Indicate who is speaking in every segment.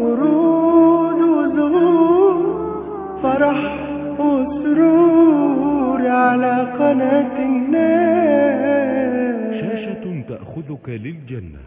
Speaker 1: ورود وزهور فرح وسرور على قناة الناس
Speaker 2: شاشة تأخذك للجنة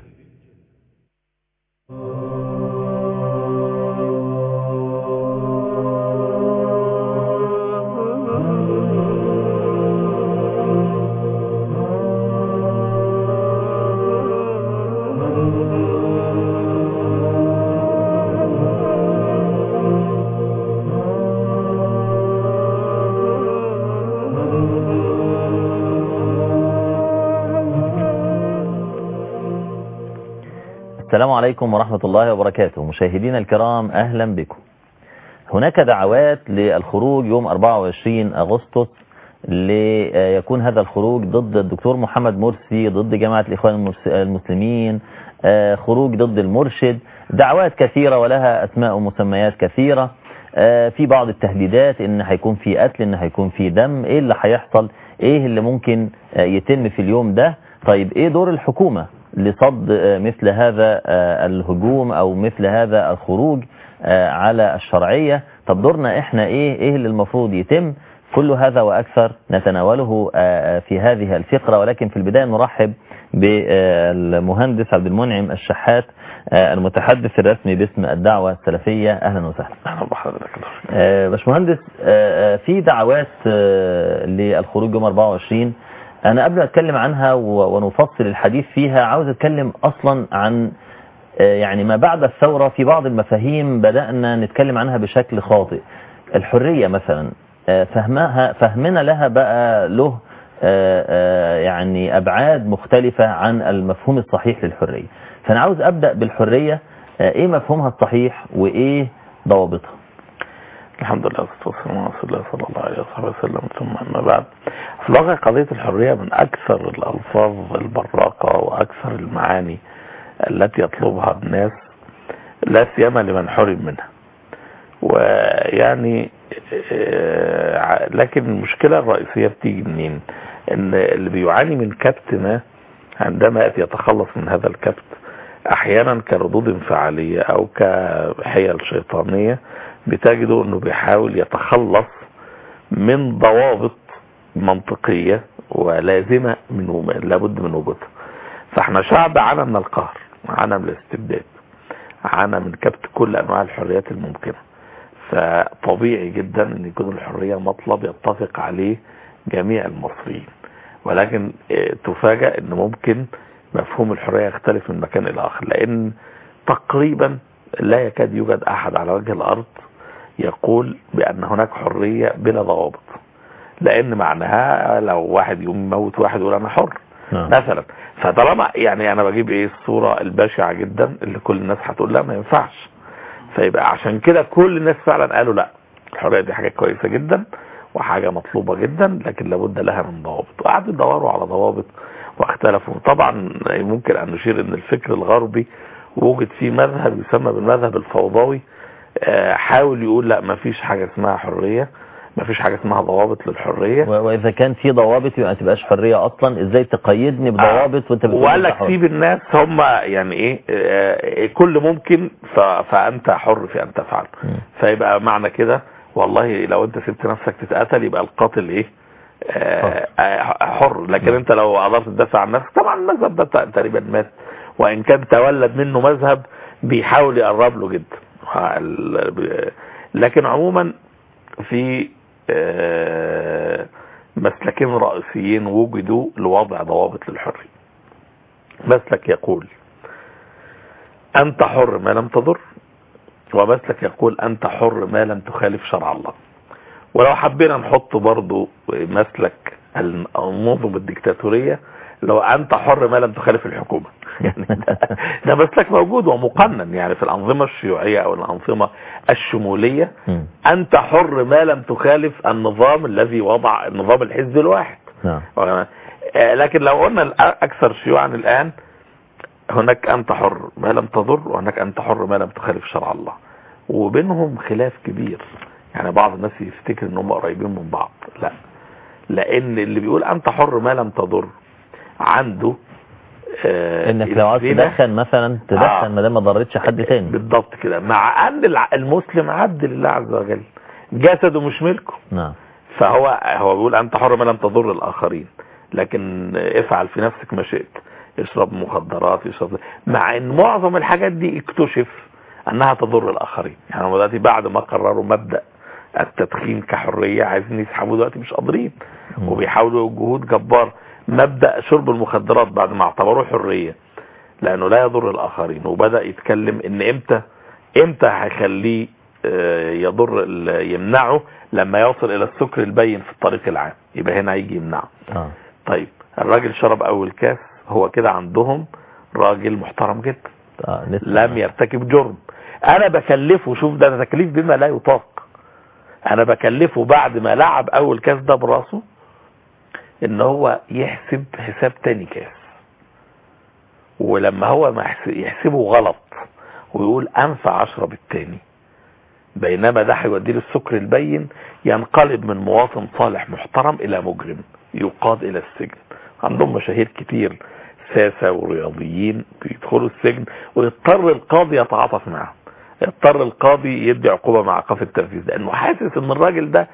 Speaker 3: السلام عليكم ورحمة الله وبركاته مشاهدينا الكرام أهلا بكم هناك دعوات للخروج يوم 24 أغسطس ليكون هذا الخروج ضد الدكتور محمد مرسي ضد جماعة الإخوان المس- المسلمين آه، خروج ضد المرشد دعوات كثيرة ولها أسماء ومسميات كثيرة آه، في بعض التهديدات ان هيكون في قتل ان هيكون في دم ايه اللي هيحصل ايه اللي ممكن آه، يتم في اليوم ده طيب ايه دور الحكومة لصد آه، مثل هذا آه، الهجوم او مثل هذا الخروج آه، على الشرعية طب دورنا احنا ايه ايه اللي المفروض يتم كل هذا واكثر نتناوله آه، آه، في هذه الفقرة ولكن في البداية نرحب بالمهندس عبد المنعم الشحات آه، المتحدث الرسمي باسم الدعوة السلفية اهلا وسهلا
Speaker 4: اهلا بحضرتك
Speaker 3: آه، باشمهندس آه، آه، في دعوات آه، للخروج يوم 24 انا قبل ما اتكلم عنها و- ونفصل الحديث فيها عاوز اتكلم اصلا عن آه، يعني ما بعد الثورة في بعض المفاهيم بدأنا نتكلم عنها بشكل خاطئ الحرية مثلا آه، فهمها فهمنا لها بقى له آه، آه، يعني أبعاد مختلفة عن المفهوم الصحيح للحرية فأنا عاوز أبدأ بالحرية آه، إيه مفهومها الصحيح وإيه ضوابطها
Speaker 4: الحمد لله والصلاة والسلام على رسول الله صلى الله عليه وصحبه وسلم ثم أما بعد في الواقع قضية الحرية من أكثر الألفاظ البراقة وأكثر المعاني التي يطلبها الناس لا سيما لمن حرم منها ويعني آه، ع- لكن المشكلة الرئيسية بتيجي منين ان اللي بيعاني من كبت ما عندما يأتي يتخلص من هذا الكبت احيانا كردود انفعالية او كحيل شيطانية بتجدوا انه بيحاول يتخلص من ضوابط منطقية ولازمة من وم- لابد من وجودها فاحنا شعب عانى من القهر عانى من الاستبداد عانى من كبت كل انواع الحريات الممكنة فطبيعي جدا ان يكون الحرية مطلب يتفق عليه جميع المصريين ولكن اه، تفاجأ ان ممكن مفهوم الحرية يختلف من مكان الى اخر لان تقريبا لا يكاد يوجد احد على وجه الارض يقول بان هناك حرية بلا ضوابط لان معناها لو واحد يقوم يموت واحد يقول انا حر
Speaker 3: نعم.
Speaker 4: مثلا فطالما يعني انا بجيب ايه الصورة البشعة جدا اللي كل الناس هتقول لا ما ينفعش فيبقى عشان كده كل الناس فعلا قالوا لا الحرية دي حاجة كويسة جدا وحاجة مطلوبة جدا لكن لابد لها من ضوابط وقعدوا يدوروا على ضوابط واختلفوا طبعا ممكن ان نشير ان الفكر الغربي وجد فيه مذهب يسمى بالمذهب الفوضوي آه، حاول يقول لا ما فيش حاجة اسمها حرية ما فيش حاجة اسمها ضوابط للحرية
Speaker 3: و- واذا كان في ضوابط يبقى ما تبقاش حريه اصلا ازاي تقيدني بضوابط وانت بتقول
Speaker 4: وقال
Speaker 3: أنت
Speaker 4: لك
Speaker 3: حر؟
Speaker 4: سيب الناس هم يعني ايه آه، كل ممكن ف- فانت حر في ان تفعل
Speaker 3: مم.
Speaker 4: فيبقى معنى كده والله لو انت سبت نفسك تتقتل يبقى القاتل ايه آه، آه، حر لكن انت لو قدرت تدافع عن نفسك طبعا المذهب ده ت- تقريبا مات وان كان تولد منه مذهب بيحاول يقرب له جدا ها، ال- ب- لكن عموما في آه، مسلكين رئيسيين وجدوا لوضع ضوابط للحرية مسلك يقول أنت حر ما لم تضر ومسلك يقول أنت حر ما لم تخالف شرع الله ولو حبينا نحط برضو مسلك النظم الدكتاتورية لو أنت حر ما لم تخالف الحكومة يعني ده, ده مسلك موجود ومقنن يعني في الأنظمة الشيوعية أو الأنظمة الشمولية
Speaker 3: مم.
Speaker 4: أنت حر ما لم تخالف النظام الذي وضع النظام الحزب الواحد
Speaker 3: نعم
Speaker 4: آه، لكن لو قلنا الأكثر شيوعا الآن هناك أنت حر ما لم تضر وهناك أنت حر ما لم تخالف شرع الله وبينهم خلاف كبير يعني بعض الناس يفتكر ان هم قريبين من بعض لا لان اللي بيقول انت حر ما لم تضر عنده آه،
Speaker 3: انك لو عاوز
Speaker 4: الزنا
Speaker 3: تدخن مثلا تدخن
Speaker 4: آه.
Speaker 3: ما دام ما ضرتش حد تاني
Speaker 4: بالضبط كده مع ان الع- المسلم عبد لله عز وجل جسده مش ملكه
Speaker 3: نعم
Speaker 4: فهو هو بيقول انت حر ما لم تضر الاخرين لكن افعل في نفسك ما شئت اشرب مخدرات اشرب مع ان معظم الحاجات دي اكتشف انها تضر الاخرين يعني هم دلوقتي بعد ما قرروا مبدا التدخين كحريه عايزين يسحبوه دلوقتي مش قادرين
Speaker 3: مم.
Speaker 4: وبيحاولوا جهود جبار مبدا شرب المخدرات بعد ما اعتبروه حريه لانه لا يضر الاخرين وبدا يتكلم ان امتى امتى هيخليه آه، يضر ال- يمنعه لما يوصل الى السكر البين في الطريق العام يبقى هنا هيجي يمنعه
Speaker 3: اه
Speaker 4: طيب الراجل شرب اول كاس هو كده عندهم راجل محترم جدا
Speaker 3: اه لسه
Speaker 4: لم يرتكب جرم انا بكلفه شوف ده تكليف بما لا يطاق انا بكلفه بعد ما لعب اول كاس ده براسه ان هو يحسب حساب تاني كاس ولما هو ما يحس- يحسبه غلط ويقول انفع اشرب التاني بينما ده هيوديه للسكر البين ينقلب من مواطن صالح محترم الى مجرم يقاد الى السجن عندهم مشاهير كتير ساسة ورياضيين بيدخلوا السجن ويضطر القاضي يتعاطف معهم يضطر القاضي يدي عقوبة مع ايقاف التنفيذ لانه حاسس ان الراجل ده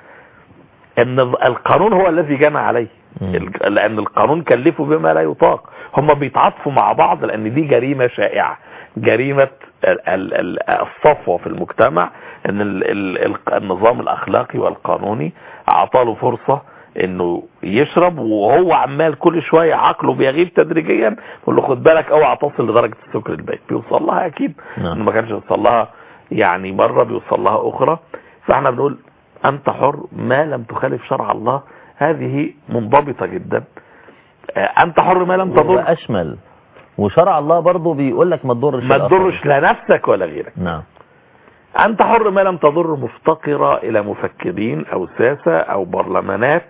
Speaker 4: ان القانون هو الذي جنى عليه
Speaker 3: مم.
Speaker 4: ال- لان القانون كلفه بما لا يطاق هم بيتعاطفوا مع بعض لان دي جريمة شائعة جريمة ال- ال- ال- الصفوة في المجتمع ان ال- ال- ال- النظام الاخلاقي والقانوني اعطاله فرصة انه يشرب وهو عمال كل شوية عقله بيغيب تدريجيا يقول له خد بالك اوعى تصل لدرجة السكر البيت بيوصل لها اكيد
Speaker 3: نعم.
Speaker 4: انه ما كانش بيوصل لها يعني مرة بيوصل لها اخرى فاحنا بنقول انت حر ما لم تخالف شرع الله هذه منضبطة جدا آه، انت حر ما لم تضر
Speaker 3: واشمل وشرع الله برضه بيقول لك ما تضرش
Speaker 4: ما
Speaker 3: الآخرين.
Speaker 4: تضرش لا نفسك ولا غيرك
Speaker 3: نعم
Speaker 4: انت حر ما لم تضر مفتقرة الى مفكرين او ساسة او برلمانات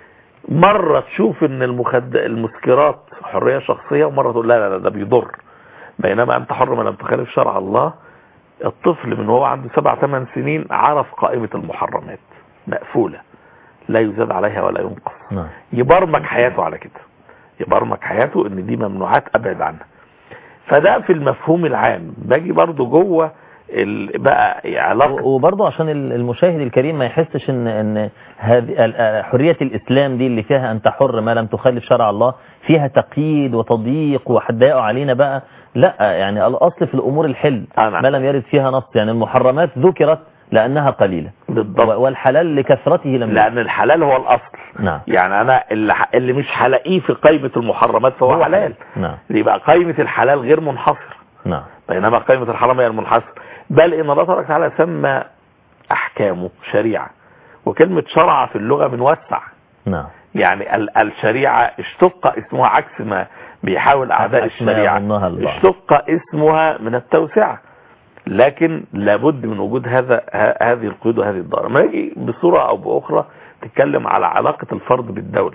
Speaker 4: مرة تشوف ان المخد... المسكرات حرية شخصية ومرة تقول لا لا لا ده بيضر بينما انت حر ما لم تخالف شرع الله الطفل من هو عنده سبع ثمان سنين عرف قائمة المحرمات مقفولة لا يزاد عليها ولا ينقص
Speaker 3: نعم
Speaker 4: يبرمج حياته على كده يبرمج حياته ان دي ممنوعات ابعد عنها فده في المفهوم العام باجي برضو جوه ال- بقى علاقة
Speaker 3: و- وبرضه عشان ال- المشاهد الكريم ما يحسش ان ان هذه ال- آه، حريه الاسلام دي اللي فيها انت حر ما لم تخالف شرع الله فيها تقييد وتضييق وهتضايقوا علينا بقى لا يعني الاصل في الامور الحل
Speaker 4: آه نعم.
Speaker 3: ما لم يرد فيها نص يعني المحرمات ذكرت لانها قليله
Speaker 4: بالضبط
Speaker 3: و- والحلال لكثرته لم يرد
Speaker 4: لان الحلال هو الاصل
Speaker 3: نعم
Speaker 4: يعني انا اللي, ح- اللي مش هلاقيه في قائمة المحرمات فهو
Speaker 3: هو
Speaker 4: حلال
Speaker 3: نعم
Speaker 4: يبقى قائمة الحلال غير منحصر
Speaker 3: نعم
Speaker 4: بينما قائمة الحرام هي المنحصر بل ان الله تبارك وتعالى سمى احكامه شريعة وكلمة شرع في اللغة بنوسع
Speaker 3: نعم
Speaker 4: يعني ال- الشريعة اشتق اسمها عكس ما بيحاول اعداء
Speaker 3: عكس ما
Speaker 4: الشريعة
Speaker 3: يظنها البعض.
Speaker 4: اشتق اسمها من التوسعة لكن لابد من وجود هذا ه- هذه القيود وهذه الضرر ما يجي بصورة او باخرى تتكلم على علاقة الفرد بالدولة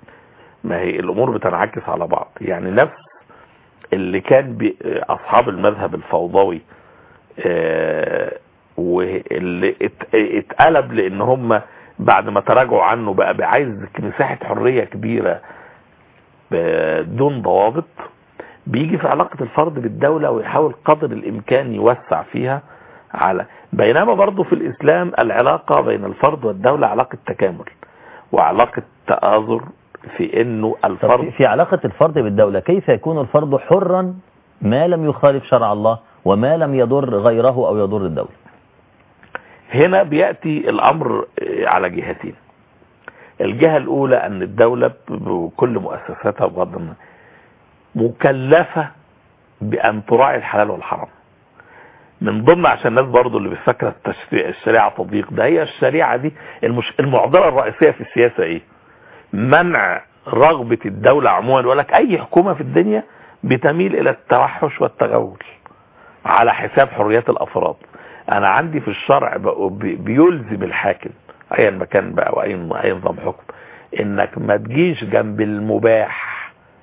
Speaker 4: ما هي الامور بتنعكس على بعض يعني نفس اللي كان بي اصحاب المذهب الفوضوي آه، واللي ات- اتقلب لان هم بعد ما تراجعوا عنه بقى بعايز مساحة حرية كبيرة بدون ضوابط بيجي في علاقة الفرد بالدولة ويحاول قدر الامكان يوسع فيها على بينما برضو في الاسلام العلاقة بين الفرد والدولة علاقة تكامل وعلاقة تآزر في انه
Speaker 3: طب
Speaker 4: الفرد
Speaker 3: في- في علاقة الفرد بالدولة كيف يكون الفرد حرا ما لم يخالف شرع الله وما لم يضر غيره أو يضر الدولة
Speaker 4: هنا بيأتي الأمر على جهتين الجهة الأولى أن الدولة بكل مؤسساتها بغض النظر مكلفة بأن تراعي الحلال والحرام من ضمن عشان الناس برضو اللي بتفكر التشريع الشريعة تضييق ده هي الشريعة دي المش... المعضلة الرئيسية في السياسة ايه منع رغبة الدولة عموما يقول لك اي حكومة في الدنيا بتميل الى التوحش والتغول على حساب حريات الافراد انا عندي في الشرع بقى بي- بيلزم الحاكم ايا ما كان بقى واي اي نظام حكم انك ما تجيش جنب المباح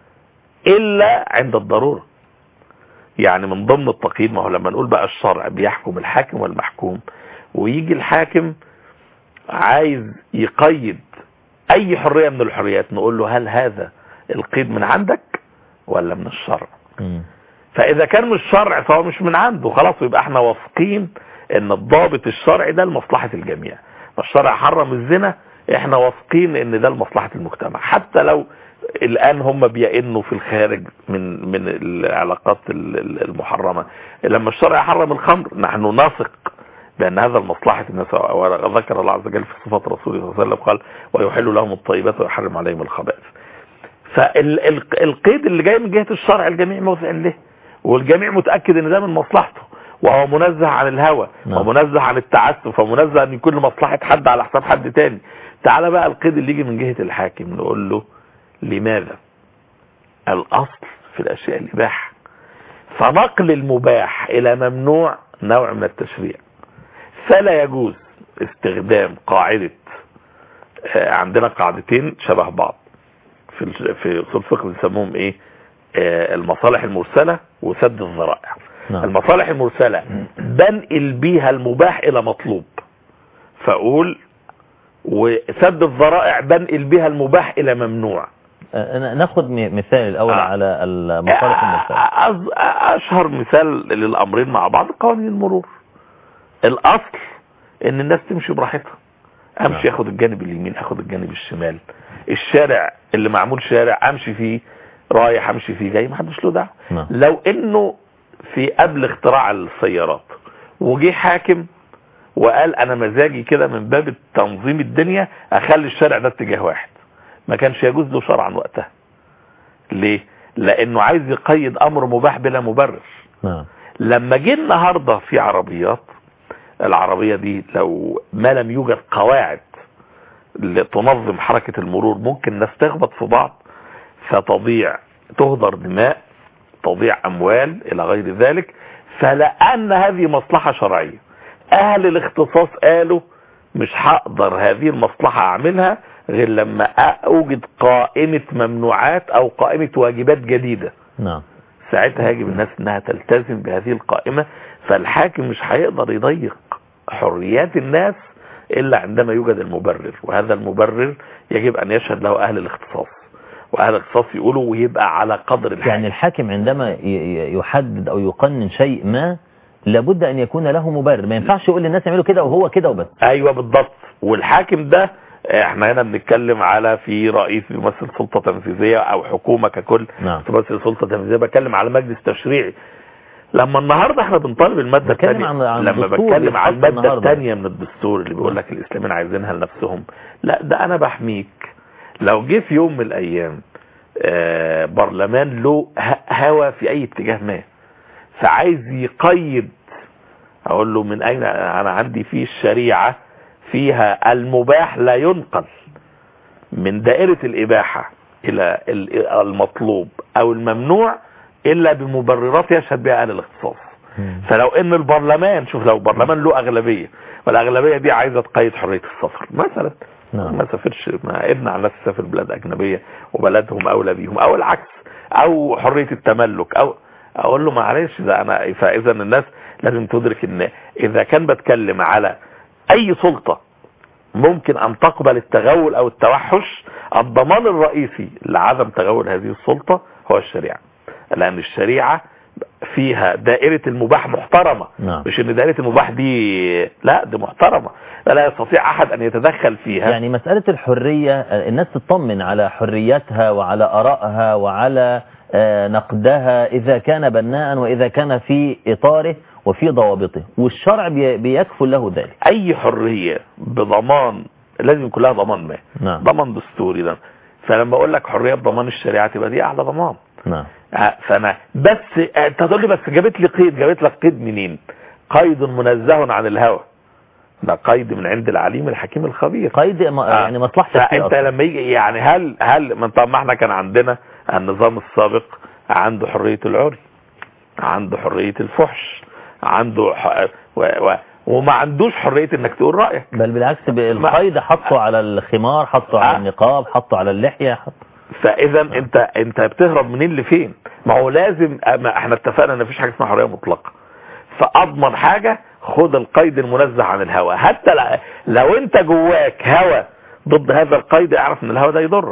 Speaker 4: الا عند الضرورة يعني من ضمن التقييد ما هو لما نقول بقى الشرع بيحكم الحاكم والمحكوم ويجي الحاكم عايز يقيد اي حرية من الحريات نقول له هل هذا القيد من عندك ولا من الشرع
Speaker 3: مم.
Speaker 4: فاذا كان من الشرع فهو مش من عنده خلاص يبقى احنا واثقين ان الضابط الشرعي ده لمصلحه الجميع فالشرع حرم الزنا احنا واثقين ان ده لمصلحه المجتمع حتى لو الان هم بيئنوا في الخارج من من العلاقات ال- ال- المحرمه لما الشرع حرم الخمر نحن نثق بان هذا لمصلحه الناس وذكر الله عز وجل في صفات رسوله صلى الله عليه وسلم قال ويحل لهم الطيبات ويحرم عليهم الخبائث فالقيد اللي جاي من جهه الشرع الجميع موافق له والجميع متاكد ان ده من مصلحته وهو منزه عن الهوى
Speaker 3: نعم.
Speaker 4: ومنزه عن التعسف ومنزه ان يكون مصلحه حد على حساب حد تاني تعالى بقى القيد اللي يجي من جهه الحاكم نقول له لماذا الاصل في الاشياء الاباحه فنقل المباح الى ممنوع نوع من التشريع فلا يجوز استخدام قاعده آه، عندنا قاعدتين شبه بعض في الج- في اصول الفقه بنسموهم ايه آه، المصالح المرسله وسد الذرائع
Speaker 3: نعم.
Speaker 4: المصالح المرسله بنقل بيها المباح الى مطلوب فاقول وسد الذرائع بنقل بيها المباح الى ممنوع
Speaker 3: آه، ناخد م- مثال الأول
Speaker 4: آه.
Speaker 3: على المصالح المرسلة
Speaker 4: أز- اشهر مثال للامرين مع بعض قوانين المرور الاصل ان الناس تمشي براحتها امشي
Speaker 3: نعم.
Speaker 4: اخد الجانب اليمين اخد الجانب الشمال الشارع اللي معمول شارع امشي فيه رايح امشي فيه جاي محدش له دعوه
Speaker 3: نعم.
Speaker 4: لو انه في قبل اختراع السيارات وجي حاكم وقال انا مزاجي كده من باب تنظيم الدنيا اخلي الشارع ده اتجاه واحد ما كانش يجوز له شرعا وقتها ليه لانه عايز يقيد امر مباح بلا مبرر
Speaker 3: نعم
Speaker 4: لما جه النهارده في عربيات العربيه دي لو ما لم يوجد قواعد لتنظم حركه المرور ممكن الناس تخبط في بعض فتضيع تهدر دماء تضيع اموال الى غير ذلك فلان هذه مصلحه شرعيه اهل الاختصاص قالوا مش هقدر هذه المصلحه اعملها غير لما اوجد قائمه ممنوعات او قائمه واجبات جديده
Speaker 3: نعم
Speaker 4: ساعتها يجب الناس انها تلتزم بهذه القائمة فالحاكم مش هيقدر يضيق حريات الناس الا عندما يوجد المبرر وهذا المبرر يجب ان يشهد له اهل الاختصاص واهل الاختصاص يقولوا ويبقى على قدر الحاكم
Speaker 3: يعني الحاكم عندما ي- ي- يحدد أو يقنن شيء ما لابد أن يكون له مبرر ما ينفعش يقول للناس يعملوا كده وهو كده وبس
Speaker 4: ايوه بالضبط والحاكم ده احنا هنا بنتكلم على في رئيس بيمثل سلطة تنفيذية او حكومة ككل
Speaker 3: نعم.
Speaker 4: تمثل سلطة تنفيذية بتكلم على مجلس تشريعي لما النهارده احنا بنطالب الماده
Speaker 3: بتكلم
Speaker 4: الثانيه
Speaker 3: عن- عن
Speaker 4: لما
Speaker 3: دستور
Speaker 4: بتكلم عن
Speaker 3: يتحط
Speaker 4: الماده
Speaker 3: النهاردة.
Speaker 4: الثانيه من الدستور اللي بيقول لك الاسلاميين عايزينها لنفسهم لا ده انا بحميك لو جه في يوم من الايام آه، برلمان له ه- هوى في اي اتجاه ما فعايز يقيد اقول له من اين انا عندي في الشريعه فيها المباح لا ينقل من دائره الاباحه الى ال- المطلوب او الممنوع الا بمبررات يشهد بها اهل الاختصاص
Speaker 3: مم.
Speaker 4: فلو ان البرلمان شوف لو البرلمان له اغلبيه والاغلبيه دي عايزه تقيد حريه السفر مثلا
Speaker 3: نعم.
Speaker 4: ما سافرش ما ابن على الناس تسافر بلاد اجنبيه وبلدهم اولى بيهم او العكس او حريه التملك او اقول له معلش ده انا فاذا الناس لازم تدرك ان اذا كان بتكلم على اي سلطه ممكن ان تقبل التغول او التوحش الضمان الرئيسي لعدم تغول هذه السلطه هو الشريعه لان الشريعه فيها دائرة المباح محترمة
Speaker 3: نعم.
Speaker 4: مش ان دائرة المباح دي لا دي محترمة لا يستطيع احد ان يتدخل فيها
Speaker 3: يعني مسألة الحرية آه، الناس تطمن على حريتها وعلى آرائها وعلى آه، نقدها إذا كان بناء وإذا كان في إطاره وفي ضوابطه والشرع بي- بيكفل له ذلك
Speaker 4: اي حرية بضمان لازم يكون لها ضمان ما
Speaker 3: نعم.
Speaker 4: ضمان دستوري ده فلما اقول لك حرية بضمان الشريعة تبقى دي اعلى ضمان
Speaker 3: نعم
Speaker 4: آه، فانا بس آه، انت هتقول لي بس جابت لي قيد جابت لك قيد منين قيد منزه عن الهوى ده قيد من عند العليم الحكيم الخبير
Speaker 3: قيد م-
Speaker 4: آه.
Speaker 3: يعني مصلحتك فيه
Speaker 4: فانت
Speaker 3: أصلاً.
Speaker 4: لما يجي يعني هل هل من طب ما احنا كان عندنا النظام السابق عنده حرية العري عنده حرية الفحش عنده ح... و... و... وما عندوش حرية انك تقول رأيك
Speaker 3: بل بالعكس ب- القيد حطه على الخمار حطه على
Speaker 4: آه.
Speaker 3: النقاب حطه على اللحية حط...
Speaker 4: فاذا انت انت بتهرب منين لفين ما هو لازم ما احنا اتفقنا ان مفيش حاجه اسمها حريه مطلقه فاضمن حاجه خد القيد المنزه عن الهوى حتى ل- لو انت جواك هوى ضد هذا القيد اعرف ان الهوى ده يضرك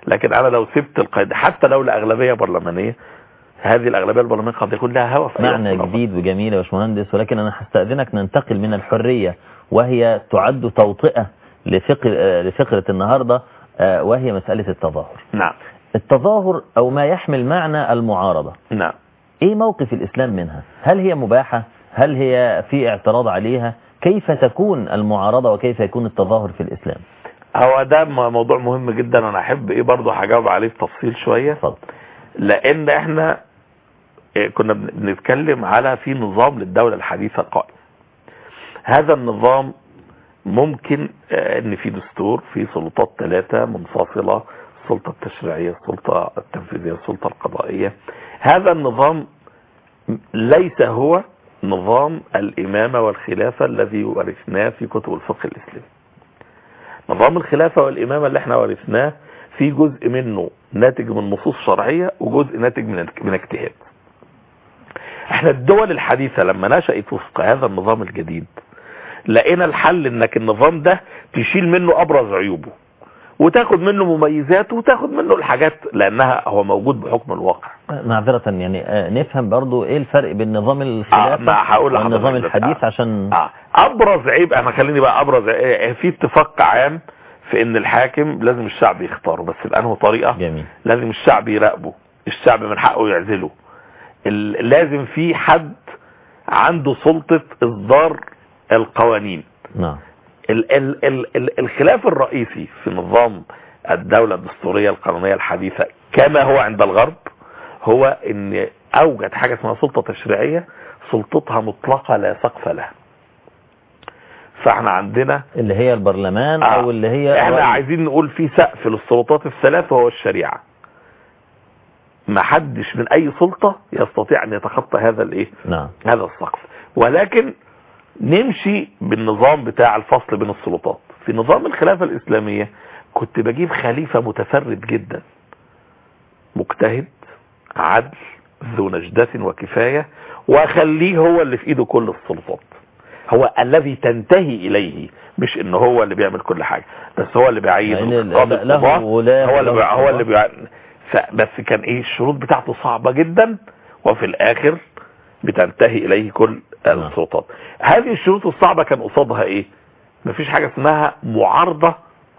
Speaker 4: لكن انا لو سبت القيد حتى لو لاغلبيه برلمانيه هذه الاغلبيه البرلمانيه قد يكون لها هوى في أي
Speaker 3: معنى
Speaker 4: وقت من
Speaker 3: جديد وجميل يا باشمهندس ولكن انا هستأذنك ننتقل من الحرية وهي تعد توطئة لفقر آه، لفقرة النهاردة آه، وهي مسألة التظاهر
Speaker 4: نعم
Speaker 3: التظاهر او ما يحمل معنى المعارضة
Speaker 4: نعم
Speaker 3: ايه موقف الاسلام منها هل هي مباحة هل هي في اعتراض عليها كيف تكون المعارضة وكيف يكون التظاهر في الاسلام
Speaker 4: هو ده م- موضوع مهم جدا وانا احب ايه برضه هجاوب عليه بتفصيل شويه
Speaker 3: اتفضل
Speaker 4: لان احنا إيه، كنا بن- بنتكلم على في نظام للدولة الحديثة قائم هذا النظام ممكن آه، ان في دستور في سلطات ثلاثة منفصلة السلطة التشريعية السلطة التنفيذية السلطة القضائية هذا النظام ليس هو نظام الإمامة والخلافة الذي ورثناه في كتب الفقه الإسلامي نظام الخلافة والإمامة اللي احنا ورثناه في جزء منه ناتج من نصوص شرعية وجزء ناتج من من اجتهاد احنا الدول الحديثة لما نشأت وفق هذا النظام الجديد لقينا الحل انك النظام ده تشيل منه ابرز عيوبه وتاخد منه مميزاته وتاخد منه الحاجات لانها هو موجود بحكم الواقع
Speaker 3: معذرة يعني آه، نفهم برضو ايه الفرق بين نظام
Speaker 4: آه،
Speaker 3: الخلافة
Speaker 4: ما هقول لحضرتك
Speaker 3: والنظام
Speaker 4: دلوقتي.
Speaker 3: الحديث
Speaker 4: آه.
Speaker 3: عشان
Speaker 4: آه. ابرز عيب انا خليني بقى ابرز عيب. في اتفاق عام في ان الحاكم لازم الشعب يختاره بس بأنه طريقة
Speaker 3: جميل
Speaker 4: لازم الشعب يراقبه الشعب من حقه يعزله ال- لازم في حد عنده سلطة اصدار القوانين
Speaker 3: نعم
Speaker 4: ال ال ال ال الخلاف الرئيسي في نظام الدولة الدستورية القانونية الحديثة كما هو عند الغرب هو ان اوجد حاجة اسمها سلطة تشريعية سلطتها مطلقة لا سقف لها فاحنا عندنا
Speaker 3: اللي هي البرلمان
Speaker 4: آه.
Speaker 3: او اللي هي
Speaker 4: احنا
Speaker 3: الرئيس.
Speaker 4: عايزين نقول في سقف للسلطات الثلاث وهو الشريعة ما حدش من اي سلطة يستطيع ان يتخطى هذا الايه
Speaker 3: نعم
Speaker 4: هذا السقف ولكن نمشي بالنظام بتاع الفصل بين السلطات في نظام الخلافة الإسلامية كنت بجيب خليفة متفرد جدا مجتهد عدل ذو نجدة وكفاية واخليه هو اللي في ايده كل السلطات هو الذي تنتهي اليه مش ان هو اللي بيعمل كل حاجة بس هو اللي بيعين
Speaker 3: يعني ال-
Speaker 4: قاضي
Speaker 3: له
Speaker 4: القضاء،
Speaker 3: ولاة
Speaker 4: هو اللي
Speaker 3: وله
Speaker 4: بيع- هو
Speaker 3: قضاء.
Speaker 4: اللي بيع... ف- بس كان ايه الشروط بتاعته صعبة جدا وفي الاخر بتنتهي اليه كل
Speaker 3: نعم.
Speaker 4: السلطات هذه الشروط الصعبة كان قصادها ايه مفيش حاجة اسمها معارضة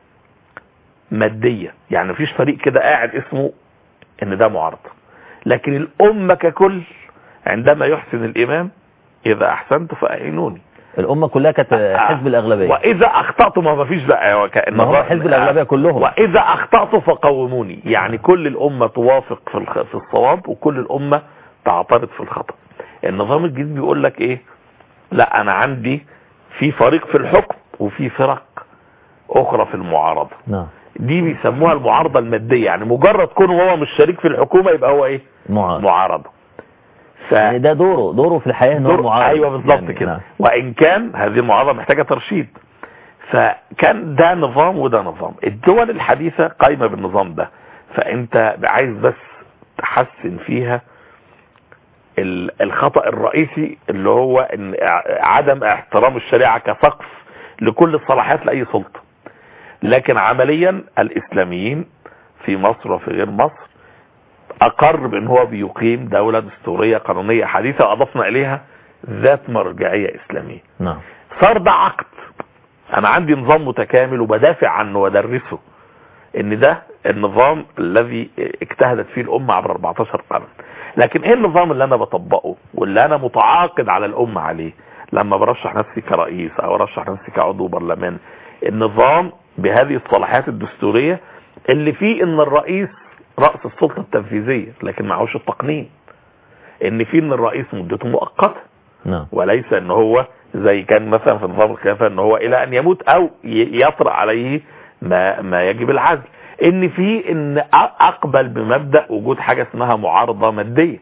Speaker 4: مادية يعني مفيش فريق كده قاعد اسمه ان ده معارضة لكن الامة ككل عندما يحسن الامام اذا احسنت فاعينوني
Speaker 3: الامة كلها كانت حزب الاغلبية
Speaker 4: واذا اخطأت ما مفيش بقى هو كأن
Speaker 3: ما هو
Speaker 4: الرأي-
Speaker 3: حزب الأغلبية كلهم.
Speaker 4: واذا اخطأت فقوموني يعني كل الامة توافق في الخ... في الصواب وكل الامة تعترض في الخطأ النظام الجديد بيقول لك ايه لا انا عندي في فريق في الحكم وفي فرق اخرى في المعارضة
Speaker 3: نعم
Speaker 4: دي بيسموها المعارضة المادية يعني مجرد كونه هو مش شريك في الحكومة يبقى هو ايه
Speaker 3: معارض
Speaker 4: معارضة ف...
Speaker 3: يعني ده دوره دوره في الحياة ان هو
Speaker 4: دور-
Speaker 3: معارض
Speaker 4: ايوه بالظبط
Speaker 3: يعني
Speaker 4: كده
Speaker 3: نعم.
Speaker 4: وان كان هذه المعارضه محتاجه ترشيد فكان ده نظام وده نظام الدول الحديثه قايمه بالنظام ده فانت عايز بس تحسن فيها ال- الخطا الرئيسي اللي هو ان ع- عدم احترام الشريعه كسقف لكل الصلاحيات لاي سلطه لكن عمليا الاسلاميين في مصر وفي غير مصر اقر بان هو بيقيم دولة دستورية قانونية حديثة واضفنا اليها ذات مرجعية اسلامية
Speaker 3: نعم
Speaker 4: صار ده عقد انا عندي نظام متكامل وبدافع عنه وادرسه ان ده النظام الذي اجتهدت فيه الامة عبر 14 قرن لكن ايه النظام اللي انا بطبقه واللي انا متعاقد على الامة عليه لما برشح نفسي كرئيس او ارشح نفسي كعضو برلمان النظام بهذه الصلاحيات الدستورية اللي فيه ان الرئيس رأس السلطة التنفيذية لكن معهوش التقنين ان فيه ان الرئيس مدته مؤقتة
Speaker 3: نعم
Speaker 4: وليس ان هو زي كان مثلا في نظام الخلافه ان هو الى ان يموت او ي- يطرأ عليه ما ما يجب العزل ان في ان أ- اقبل بمبدا وجود حاجه اسمها معارضه ماديه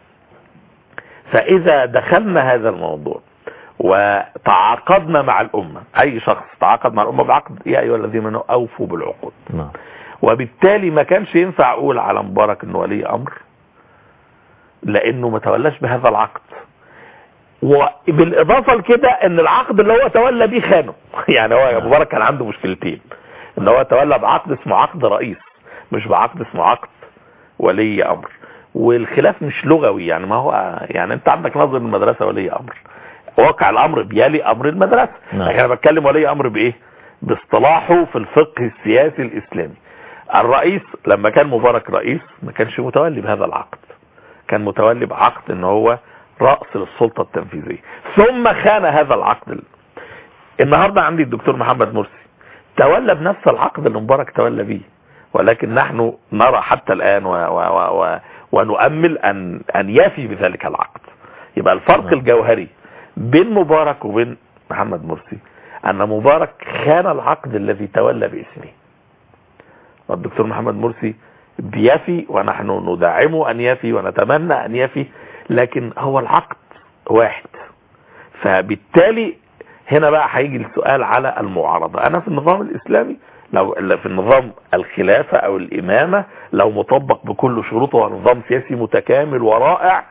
Speaker 4: فاذا دخلنا هذا الموضوع وتعاقدنا مع الامه اي شخص تعاقد مع الامه بعقد يا ايها الذين امنوا اوفوا بالعقود
Speaker 3: نعم
Speaker 4: وبالتالي ما كانش ينفع اقول على مبارك انه ولي امر لانه ما تولاش بهذا العقد وبالاضافه لكده ان العقد اللي هو تولى بيه خانه يعني هو مبارك كان عنده مشكلتين ان هو تولى بعقد اسمه عقد رئيس مش بعقد اسمه عقد ولي امر والخلاف مش لغوي يعني ما هو يعني انت عندك نظر المدرسه ولي امر واقع الامر بيلي امر المدرسه
Speaker 3: نعم.
Speaker 4: لكن انا بتكلم ولي امر بايه باصطلاحه في الفقه السياسي الاسلامي الرئيس لما كان مبارك رئيس ما كانش متولي بهذا العقد كان متولي بعقد ان هو رأس للسلطة التنفيذية ثم خان هذا العقد النهاردة عندي الدكتور محمد مرسي تولى بنفس العقد اللي مبارك تولى به ولكن نحن نرى حتى الآن و و و و ونؤمل أن, أن يفي بذلك العقد يبقى الفرق
Speaker 3: نعم.
Speaker 4: الجوهري بين مبارك وبين محمد مرسي أن مبارك خان العقد الذي تولى باسمه والدكتور محمد مرسي بيفي ونحن ندعمه أن يفي ونتمنى أن يفي لكن هو العقد واحد فبالتالي هنا بقى هيجي السؤال على المعارضة أنا في النظام الإسلامي لو في النظام الخلافة أو الإمامة لو مطبق بكل شروطه ونظام سياسي متكامل ورائع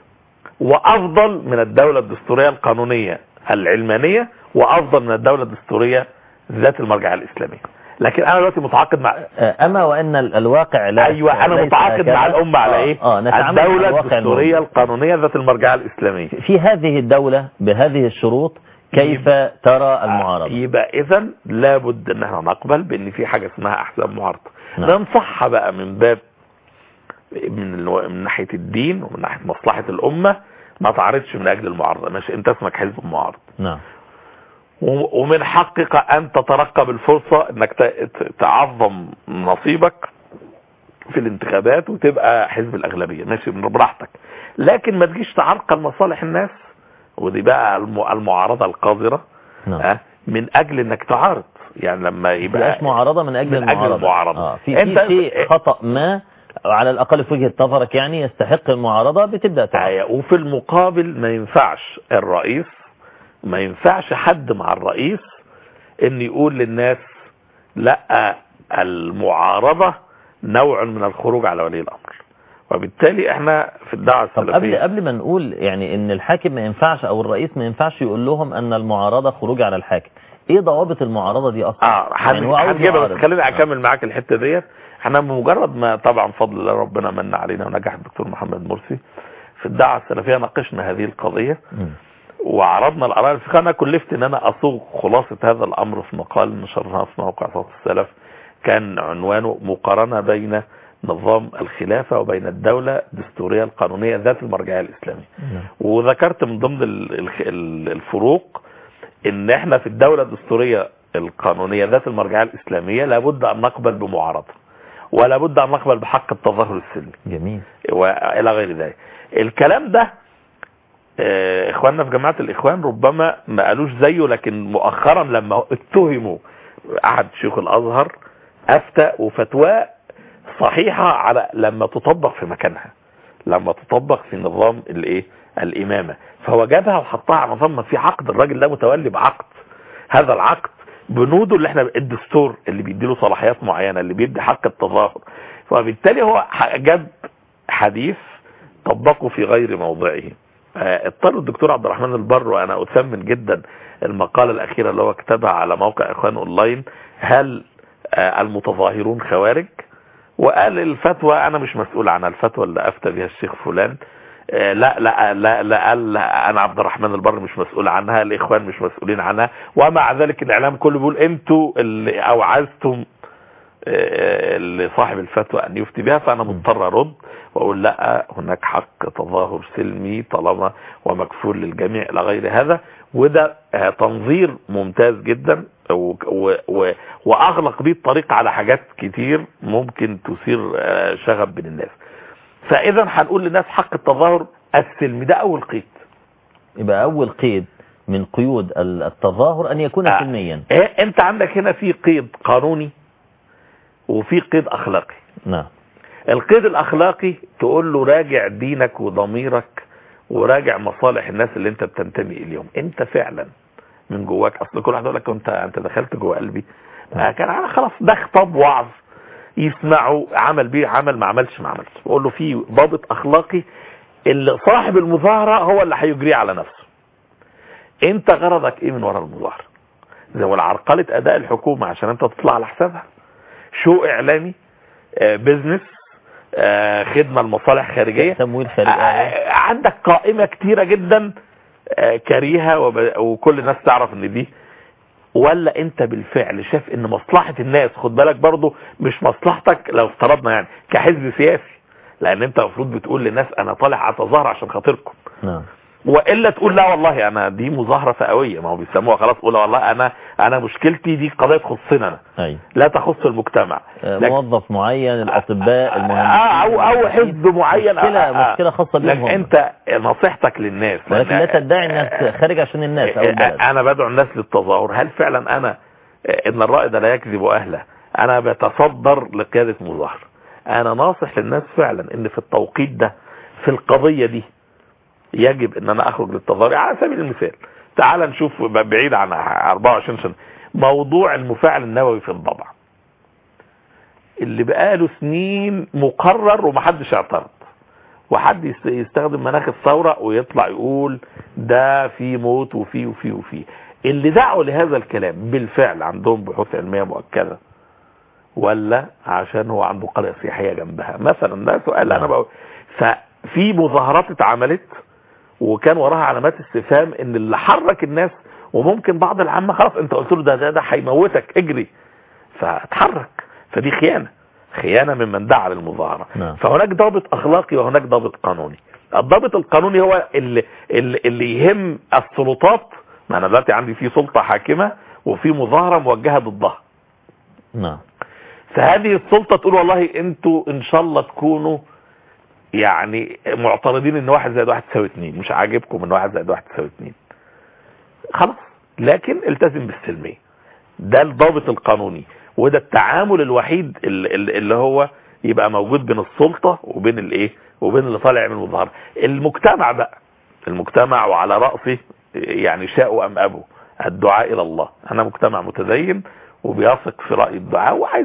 Speaker 4: وأفضل من الدولة الدستورية القانونية العلمانية وأفضل من الدولة الدستورية ذات المرجع الإسلامية لكن أنا دلوقتي متعاقد مع
Speaker 3: آه، أما وأن ال- الواقع لا
Speaker 4: ايوه انا
Speaker 3: ليس
Speaker 4: متعاقد
Speaker 3: هكذا.
Speaker 4: مع الامه على
Speaker 3: آه،
Speaker 4: ايه
Speaker 3: اه نتعامل مع
Speaker 4: الدوله
Speaker 3: الواقع
Speaker 4: الدستوريه
Speaker 3: الموجود.
Speaker 4: القانونيه ذات المرجعيه الاسلاميه
Speaker 3: في هذه الدولة بهذه الشروط كيف ترى المعارضة
Speaker 4: يبقى اذا لابد ان احنا نقبل بان في حاجه اسمها احزاب معارضه
Speaker 3: نعم.
Speaker 4: ننصحها بقى من باب من, الو... من ناحيه الدين ومن ناحيه مصلحه الامه ما تعرضش من اجل المعارضه ماشي انت اسمك حزب معارض
Speaker 3: نعم
Speaker 4: و- ومن حقك ان تترقب الفرصة انك ت- ت- تعظم نصيبك في الانتخابات وتبقى حزب الاغلبية ماشي من براحتك لكن ما تجيش تعرقل مصالح الناس ودي بقى الم- المعارضة القذرة
Speaker 3: نعم
Speaker 4: ها، من اجل انك تعارض يعني لما يبقى
Speaker 3: يبقاش معارضة من أجل
Speaker 4: من أجل
Speaker 3: المعارضة
Speaker 4: المعارضة.
Speaker 3: آه. في, في
Speaker 4: أنت-
Speaker 3: شيء خطأ ما على الأقل في وجهة نظرك يعني يستحق المعارضة بتبدأ تعارض
Speaker 4: آية وفي المقابل ما ينفعش الرئيس ما ينفعش حد مع الرئيس ان يقول للناس لا المعارضة نوع من الخروج على ولي الامر وبالتالي احنا في الدعوة
Speaker 3: طب قبل
Speaker 4: السلفية
Speaker 3: قبل ما نقول يعني ان الحاكم ما ينفعش او الرئيس ما ينفعش يقول لهم ان المعارضة خروج على الحاكم ايه ضوابط المعارضة دي اصلا
Speaker 4: اه
Speaker 3: يعني هو عاوز
Speaker 4: هنجيبها
Speaker 3: يعارض.
Speaker 4: بس خليني
Speaker 3: آه.
Speaker 4: اكمل معاك الحته ديت احنا بمجرد ما طبعا فضل الله ربنا من علينا ونجح الدكتور محمد مرسي في الدعوه السلفيه ناقشنا هذه القضيه
Speaker 3: مم.
Speaker 4: وعرضنا الاراء الفقهيه انا كلفت ان انا اصوغ خلاصه هذا الامر في مقال نشرناه في موقع صوت السلف كان عنوانه مقارنه بين نظام الخلافه وبين الدوله الدستوريه القانونيه ذات المرجعيه الاسلاميه
Speaker 3: نعم.
Speaker 4: وذكرت من ضمن ال- ال- ال- الفروق ان احنا في الدولة الدستورية القانونية ذات المرجعية الاسلامية لابد ان نقبل بمعارضة ولا بد ان نقبل بحق التظاهر السلمي
Speaker 3: جميل
Speaker 4: والى غير ذلك الكلام ده آه، اخواننا في جماعة الاخوان ربما ما قالوش زيه لكن مؤخرا لما اتهموا احد شيوخ الازهر افتى وفتواه صحيحة على لما تطبق في مكانها لما تطبق في نظام الايه الامامة فهو جابها وحطها على نظام ما في عقد الراجل ده متولي بعقد هذا العقد بنوده اللي احنا الدستور اللي بيديله صلاحيات معينة اللي بيدي حق التظاهر فبالتالي هو ح- جاب حديث طبقه في غير موضعه آه، اضطر الدكتور عبد الرحمن البر وانا اثمن جدا المقالة الاخيرة اللي هو كتبها على موقع اخوان اونلاين هل آه، المتظاهرون خوارج وقال الفتوى انا مش مسؤول عنها الفتوى اللي افتى بها الشيخ فلان آه، لا لا لا لا قال لا، انا عبد الرحمن البر مش مسؤول عنها الاخوان مش مسؤولين عنها ومع ذلك الاعلام كله بيقول انتوا اللي اوعزتم آه، لصاحب الفتوى ان يفتي بها فانا مضطر ارد واقول لا هناك حق تظاهر سلمي طالما ومكفول للجميع الى غير هذا وده آه، تنظير ممتاز جدا و- و- و- واغلق بيه الطريق على حاجات كتير ممكن تثير آه، شغب بين الناس فاذا هنقول للناس حق التظاهر السلمي ده اول قيد
Speaker 3: يبقى اول قيد من قيود ال- التظاهر ان يكون
Speaker 4: آه.
Speaker 3: سلميا
Speaker 4: إيه، انت عندك هنا في قيد قانوني وفي قيد اخلاقي
Speaker 3: نعم
Speaker 4: القيد الاخلاقي تقول له راجع دينك وضميرك وراجع مصالح الناس اللي انت بتنتمي اليهم انت فعلا من جواك اصل كل واحد يقول لك انت انت دخلت جوه قلبي آه كان انا خلاص ده خطاب وعظ يسمعوا عمل بيه عمل ما عملش ما عملش بقول له في ضابط اخلاقي اللي صاحب المظاهره هو اللي هيجريه على نفسه انت غرضك ايه من وراء المظاهره زي ولا عرقله اداء الحكومه عشان انت تطلع على حسابها شو اعلامي آه، بيزنس آه، خدمة لمصالح خارجية
Speaker 3: تمويل خارجي
Speaker 4: آه، عندك قائمة كتيرة جدا آه، كريهة وب- وكل الناس تعرف ان دي ولا انت بالفعل شايف ان مصلحة الناس خد بالك برضو مش مصلحتك لو افترضنا يعني كحزب سياسي لان انت المفروض بتقول للناس انا طالع اتظاهر عشان خاطركم
Speaker 3: نعم
Speaker 4: والا تقول لا والله انا دي مظاهره فئويه ما هو بيسموها خلاص قول والله انا انا مشكلتي دي قضيه تخصنا انا
Speaker 3: ايوه
Speaker 4: لا تخص المجتمع
Speaker 3: آه،
Speaker 4: لكن-
Speaker 3: موظف معين الاطباء
Speaker 4: آه،
Speaker 3: المهندسين
Speaker 4: او او حزب معين
Speaker 3: مشكلة
Speaker 4: آه، آه.
Speaker 3: مشكلة خاصة بهم
Speaker 4: لكن
Speaker 3: هم.
Speaker 4: انت نصيحتك للناس
Speaker 3: ولكن لا
Speaker 4: لأن-
Speaker 3: تدعي انك خارج عشان الناس او البلد
Speaker 4: انا بدعو الناس للتظاهر هل فعلا انا ان الرائد لا يكذب اهله انا بتصدر لقياده مظاهره انا ناصح للناس فعلا ان في التوقيت ده في القضيه دي يجب ان انا اخرج للتظاهر على سبيل المثال تعال نشوف بعيد عن 24 سنه موضوع المفاعل النووي في الضبع اللي بقاله سنين مقرر ومحدش اعترض وحد يست- يستخدم مناخ الثورة ويطلع يقول ده في موت وفي وفي وفي اللي دعوا لهذا الكلام بالفعل عندهم بحوث علمية مؤكدة ولا عشان هو عنده قرية سياحية جنبها مثلا ده سؤال انا بقول ففي مظاهرات اتعملت وكان وراها علامات استفهام ان اللي حرك الناس وممكن بعض العامة خلاص انت قلت له ده ده ده هيموتك اجري فاتحرك فدي خيانة خيانة ممن دعا للمظاهرة
Speaker 3: نعم.
Speaker 4: فهناك ضابط اخلاقي وهناك ضابط قانوني الضابط القانوني هو اللي, اللي, اللي يهم السلطات ما انا دلوقتي عندي في سلطة حاكمة وفي مظاهرة موجهة ضدها
Speaker 3: نعم
Speaker 4: فهذه السلطة تقول والله انتوا ان شاء الله تكونوا يعني معترضين ان واحد زائد واحد تساوي اتنين مش عاجبكم ان واحد زائد واحد تساوي اتنين خلاص لكن التزم بالسلمية ده الضابط القانوني وده التعامل الوحيد اللي, اللي هو يبقى موجود بين السلطة وبين الايه وبين اللي طالع من المظاهرة المجتمع بقى المجتمع وعلى رأسه يعني شاء ام ابوا الدعاء الى الله انا مجتمع متدين وبيثق في رأي الدعاء وعايز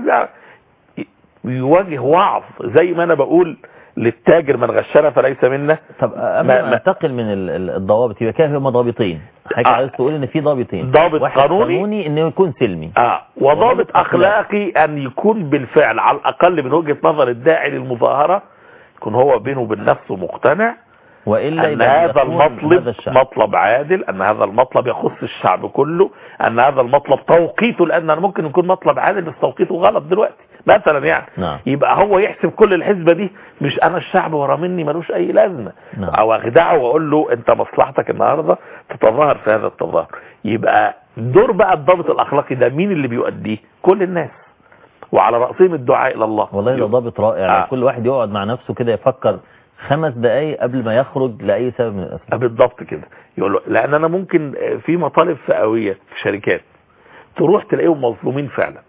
Speaker 4: يواجه وعظ زي ما انا بقول للتاجر من غشنا فليس منا
Speaker 3: طب قبل
Speaker 4: ما-
Speaker 3: ما
Speaker 4: ما-
Speaker 3: انتقل من ال- ال- الضوابط يبقى كده هم ضابطين حضرتك
Speaker 4: آه.
Speaker 3: عايز تقول ان في ضابطين
Speaker 4: ضابط
Speaker 3: واحد
Speaker 4: قانوني.
Speaker 3: قانوني انه يكون سلمي
Speaker 4: اه
Speaker 3: وضابط
Speaker 4: وضابط اخلاقي ان يكون بالفعل على الاقل من وجهة نظر الداعي للمظاهرة يكون هو بينه وبين نفسه مقتنع
Speaker 3: والا
Speaker 4: ان
Speaker 3: يبقى
Speaker 4: هذا
Speaker 3: بيخون
Speaker 4: المطلب
Speaker 3: هذا الشعب.
Speaker 4: مطلب عادل ان هذا المطلب يخص الشعب كله ان هذا المطلب توقيته لان ممكن يكون مطلب عادل بس توقيته غلط دلوقتي مثلا يعني
Speaker 3: نعم.
Speaker 4: يبقى هو يحسب كل الحسبة دي مش انا الشعب ورا مني ملوش اي لازمة
Speaker 3: نعم.
Speaker 4: او اخدعه واقول له انت مصلحتك النهاردة تتظاهر في هذا التظاهر يبقى دور بقى الضابط الاخلاقي ده مين اللي بيؤديه كل الناس وعلى رأسهم الدعاء الى الله
Speaker 3: والله ده ضابط رائع
Speaker 4: آه.
Speaker 3: لو كل واحد يقعد مع نفسه كده يفكر خمس دقايق قبل ما يخرج لاي سبب من الاسباب
Speaker 4: بالضبط كده يقول له لان انا ممكن في مطالب فئويه في شركات تروح تلاقيهم مظلومين فعلا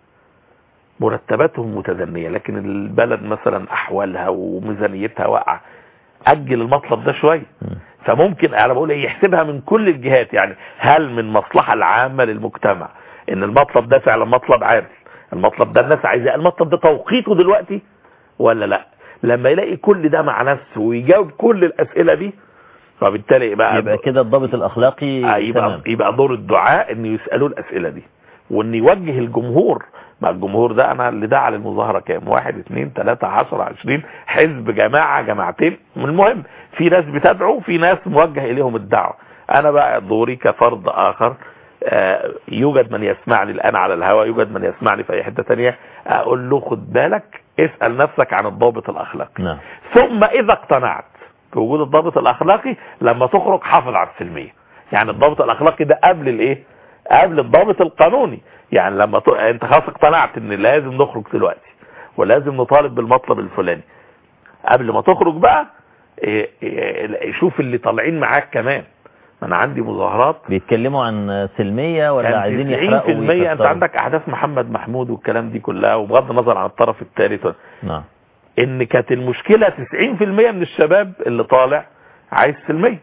Speaker 4: مرتباتهم متدنيه لكن البلد مثلا احوالها وميزانيتها واقعه اجل المطلب ده شويه
Speaker 3: مم.
Speaker 4: فممكن انا بقول ايه يحسبها من كل الجهات يعني هل من مصلحه العامه للمجتمع ان المطلب ده فعلا مطلب عادل المطلب ده الناس عايزاه المطلب ده توقيته دلوقتي ولا لا لما يلاقي كل ده مع نفسه ويجاوب كل الاسئله دي فبالتالي يبقى
Speaker 3: يبقى كده الضابط الاخلاقي
Speaker 4: آه، يبقى
Speaker 3: تمام
Speaker 4: يبقى دور الدعاء ان يسالوه الاسئله دي وان يوجه الجمهور مع الجمهور ده انا اللي دعا للمظاهره كام واحد اثنين ثلاثة عشر عشرين حزب جماعة جماعتين المهم في ناس بتدعو في ناس موجه اليهم الدعوة انا بقى دوري كفرد اخر آه، يوجد من يسمعني الان على الهواء يوجد من يسمعني في اي حتة تانية اقول له خد بالك اسأل نفسك عن الضابط الاخلاقي
Speaker 3: نعم
Speaker 4: ثم اذا اقتنعت بوجود الضابط الاخلاقي لما تخرج حافظ على السلميه يعني الضابط الاخلاقي ده قبل الايه قبل الضابط القانوني يعني لما ت... انت خلاص اقتنعت ان لازم نخرج دلوقتي ولازم نطالب بالمطلب الفلاني قبل ما تخرج بقى إيه إيه شوف اللي طالعين معاك كمان ما انا عندي مظاهرات
Speaker 3: بيتكلموا عن سلمية ولا
Speaker 4: كان
Speaker 3: عايزين
Speaker 4: 90%
Speaker 3: يحرقوا
Speaker 4: انت
Speaker 3: ويكسروا؟
Speaker 4: عندك احداث محمد محمود والكلام دي كلها وبغض النظر عن الطرف الثالث
Speaker 3: نعم
Speaker 4: ان كانت المشكلة 90% من الشباب اللي طالع عايز سلمية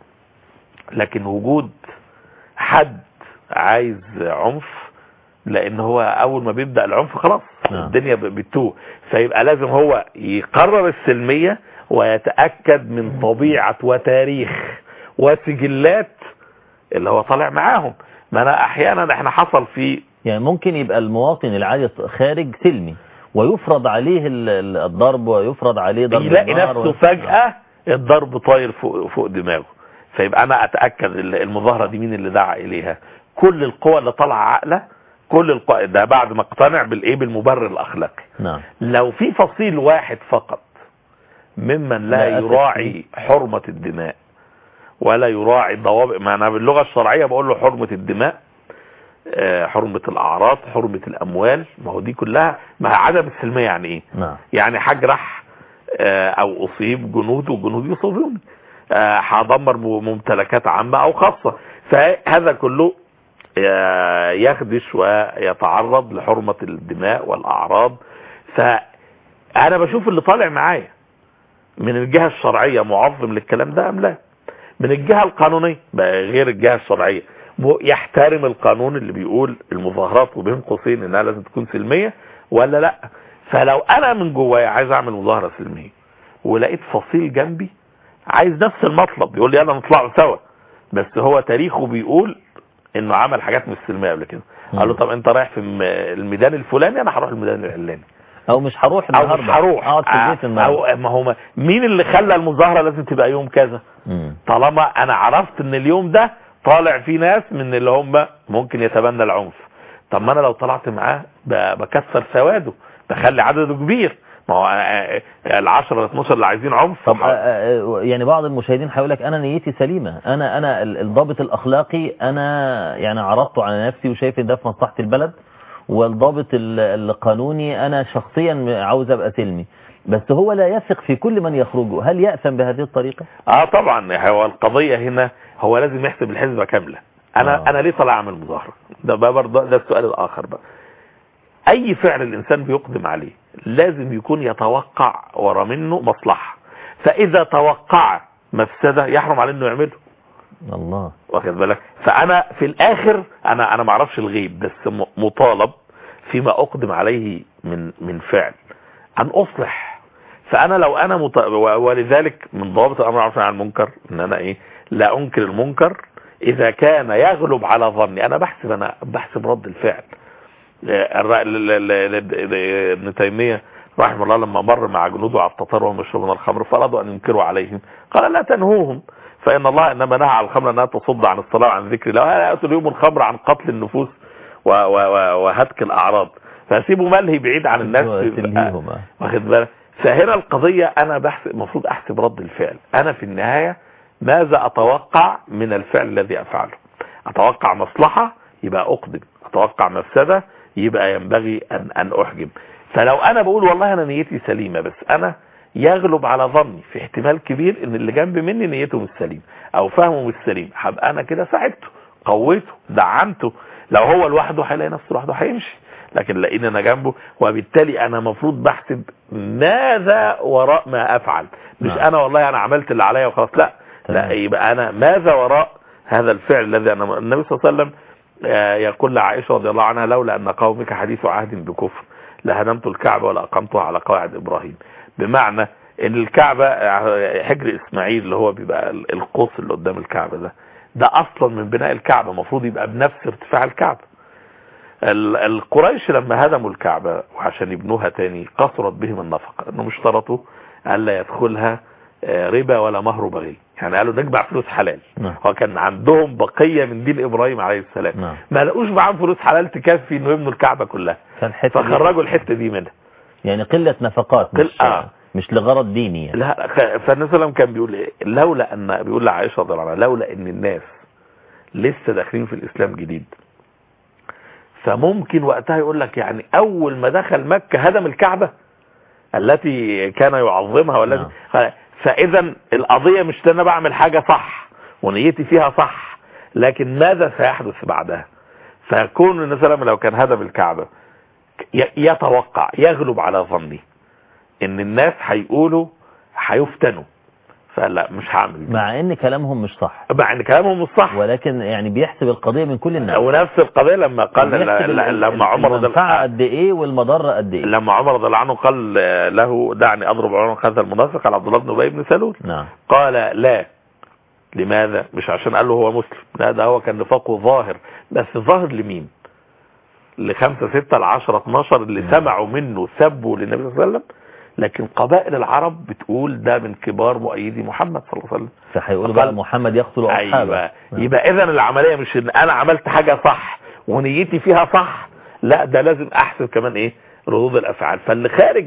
Speaker 4: لكن وجود حد عايز عنف لان هو اول ما بيبدأ العنف خلاص
Speaker 3: نعم.
Speaker 4: الدنيا ب- بتوه فيبقى لازم هو يقرر السلمية ويتأكد من طبيعة وتاريخ وسجلات اللي هو طالع معاهم ما انا احيانا احنا حصل في
Speaker 3: يعني ممكن يبقى المواطن العادي خارج سلمي ويفرض عليه ال- ال- الضرب ويفرض عليه ضرب
Speaker 4: يلاقي
Speaker 3: النار
Speaker 4: نفسه
Speaker 3: و-
Speaker 4: فجأة الضرب طاير فوق, فوق دماغه فيبقى انا اتأكد ال- المظاهرة دي مين اللي دعا اليها كل القوى اللي طالعة عقلة كل القوى ده بعد ما اقتنع بالايه بالمبرر الاخلاقي
Speaker 3: نعم
Speaker 4: لو في فصيل واحد فقط ممن لا
Speaker 3: لا أثق
Speaker 4: يراعي حرمة الدماء ولا يراعي الضوابط ما انا باللغة الشرعية بقول له حرمة الدماء آه، حرمة الاعراض حرمة الاموال ما هو دي كلها ما هي عدم السلمية يعني ايه
Speaker 3: نعم
Speaker 4: يعني حجرح آه، او اصيب جنود وجنود يصيبوني آه، هدمر م- ممتلكات عامة او خاصة فهذا كله آه، يخدش ويتعرض لحرمة الدماء والاعراض فانا بشوف اللي طالع معايا من الجهة الشرعية معظم للكلام ده ام لا من الجهة القانونية بقى غير الجهة الشرعية م- يحترم القانون اللي بيقول المظاهرات وبين قوسين انها لازم تكون سلمية ولا لا فلو انا من جوايا عايز اعمل مظاهرة سلمية ولقيت فصيل جنبي عايز نفس المطلب يقول لي يلا نطلعوا سوا بس هو تاريخه بيقول انه عمل حاجات مش سلمية قبل كده قال له طب انت رايح في الم- الميدان الفلاني انا هروح الميدان العلاني
Speaker 3: او مش هروح
Speaker 4: او
Speaker 3: النهارده
Speaker 4: مش هروح
Speaker 3: اقعد في البيت
Speaker 4: آه،
Speaker 3: النهارده
Speaker 4: او ما هو مين اللي خلى المظاهرة لازم تبقى يوم كذا
Speaker 3: مم.
Speaker 4: طالما انا عرفت ان اليوم ده طالع فيه ناس من اللي هم ممكن يتبنى العنف طب ما انا لو طلعت معاه ب- بكسر سواده بخلي عدده كبير ما هو آه، آه، ال 10 12 اللي عايزين عنف
Speaker 3: طب آه، آه، يعني بعض المشاهدين هيقول لك انا نيتي سليمه انا انا ال- الضابط الاخلاقي انا يعني عرضته على نفسي وشايف ان ده في مصلحه البلد والضابط ال- القانوني انا شخصيا عاوز ابقى سلمي بس هو لا يثق في كل من يخرجه هل يأثم بهذه الطريقة
Speaker 4: اه طبعا هو القضية هنا هو لازم يحسب الحسبة كاملة انا
Speaker 3: آه.
Speaker 4: انا ليه طالع اعمل مظاهرة ده بقى برضه ده السؤال الاخر بقى اي فعل الانسان بيقدم عليه لازم يكون يتوقع ورا منه مصلحة فاذا توقع مفسدة يحرم عليه انه يعمله
Speaker 3: الله
Speaker 4: واخد بالك فانا في الاخر انا انا ما اعرفش الغيب بس م- مطالب فيما اقدم عليه من من فعل ان اصلح فانا لو انا مط... و- ولذلك من ضوابط الامر بالمعروف والنهي عن المنكر ان انا ايه لا انكر المنكر اذا كان يغلب على ظني انا بحسب انا بحسب رد الفعل آه، الر- ل- ل- ل- ل- ابن تيميه رحمه الله لما مر مع جنوده على التتار وهم يشربون الخمر فارادوا ان ينكروا عليهم قال لا تنهوهم فان الله انما نهى على الخمر انها تصد عن الصلاه وعن ذكر الله ولا ياتوا اليوم الخمر عن قتل النفوس و- و- و- وهتك الاعراض فسيبوا ملهي بعيد عن الناس
Speaker 3: تلهيهم آه.
Speaker 4: واخد بالك فهنا القضية انا بحسب المفروض احسب رد الفعل انا في النهاية ماذا اتوقع من الفعل الذي افعله اتوقع مصلحة يبقى اقدم اتوقع مفسدة يبقى ينبغي ان ان احجم فلو انا بقول والله انا نيتي سليمة بس انا يغلب على ظني في احتمال كبير ان اللي جنب مني نيته مش سليم او فهمه مش سليم هبقى انا كده ساعدته قويته دعمته لو هو لوحده هيلاقي نفسه لوحده هيمشي لكن لقيني انا جنبه وبالتالي انا مفروض بحسب ماذا وراء ما افعل مش
Speaker 3: نعم.
Speaker 4: انا والله انا عملت اللي عليا وخلاص لا
Speaker 3: تمام.
Speaker 4: لا يبقى انا ماذا وراء هذا الفعل الذي انا النبي صلى الله عليه وسلم آه، يقول لعائشة رضي الله عنها لولا ان قومك حديث عهد بكفر لهدمت الكعبة ولا اقمتها على قواعد ابراهيم بمعنى ان الكعبة آه، حجر اسماعيل اللي هو بيبقى ال- القوس اللي قدام الكعبة ده ده اصلا من بناء الكعبة المفروض يبقى بنفس ارتفاع الكعبة ال- القريش لما هدموا الكعبة وعشان يبنوها تاني قصرت بهم النفقة انهم اشترطوا الا يدخلها آه، ربا ولا مهر بغي يعني قالوا نجمع فلوس حلال
Speaker 3: نعم.
Speaker 4: وكان عندهم بقية من دين ابراهيم عليه السلام
Speaker 3: نعم.
Speaker 4: ما لقوش معاهم فلوس حلال تكفي انه يبنوا الكعبة كلها
Speaker 3: فالحتة دي-
Speaker 4: فخرجوا الحتة دي منها
Speaker 3: يعني قلة نفقات
Speaker 4: قل-
Speaker 3: مش,
Speaker 4: آه.
Speaker 3: مش لغرض ديني يعني.
Speaker 4: لا خ- فالنبي صلى الله عليه وسلم كان بيقول ايه لولا ان بيقول لعائشة رضي الله عنها لولا ان الناس لسه داخلين في الاسلام جديد فممكن وقتها يقول لك يعني اول ما دخل مكة هدم الكعبة التي كان يعظمها والتي فاذا القضية مش ان انا بعمل حاجة صح ونيتي فيها صح لكن ماذا سيحدث بعدها فيكون النبي صلى الله عليه وسلم لو كان هدم الكعبة ي- يتوقع يغلب على ظني ان الناس هيقولوا هيفتنوا فلا مش هعمل دي.
Speaker 3: مع ان كلامهم مش صح
Speaker 4: مع ان كلامهم مش صح
Speaker 3: ولكن يعني بيحسب القضية من كل الناس
Speaker 4: ونفس القضيه لما قال
Speaker 3: بيحسب
Speaker 4: ل- ل-
Speaker 3: ال-
Speaker 4: لما عمر رضي
Speaker 3: المنفعة
Speaker 4: الله
Speaker 3: قد ايه والمضرة قد ايه
Speaker 4: لما عمر رضي الله عنه قال له دعني اضرب عنق هذا المنافق على عبد الله بن ابي بن سلول
Speaker 3: نعم
Speaker 4: قال لا لماذا مش عشان قال له هو مسلم لا ده هو كان نفاقه ظاهر بس ظاهر لمين لخمسة ستة لعشرة اتناشر اللي سمعوا منه سبوا للنبي صلى الله عليه وسلم لكن قبائل العرب بتقول ده من كبار مؤيدي محمد صلى الله عليه وسلم
Speaker 3: فهيقولوا بقى
Speaker 4: فقال-
Speaker 3: محمد يقتل أصحابه
Speaker 4: ايوه يبقى اذا العمليه مش ان انا عملت حاجه صح ونيتي فيها صح لا ده لازم احسب كمان ايه ردود الافعال فاللي خارج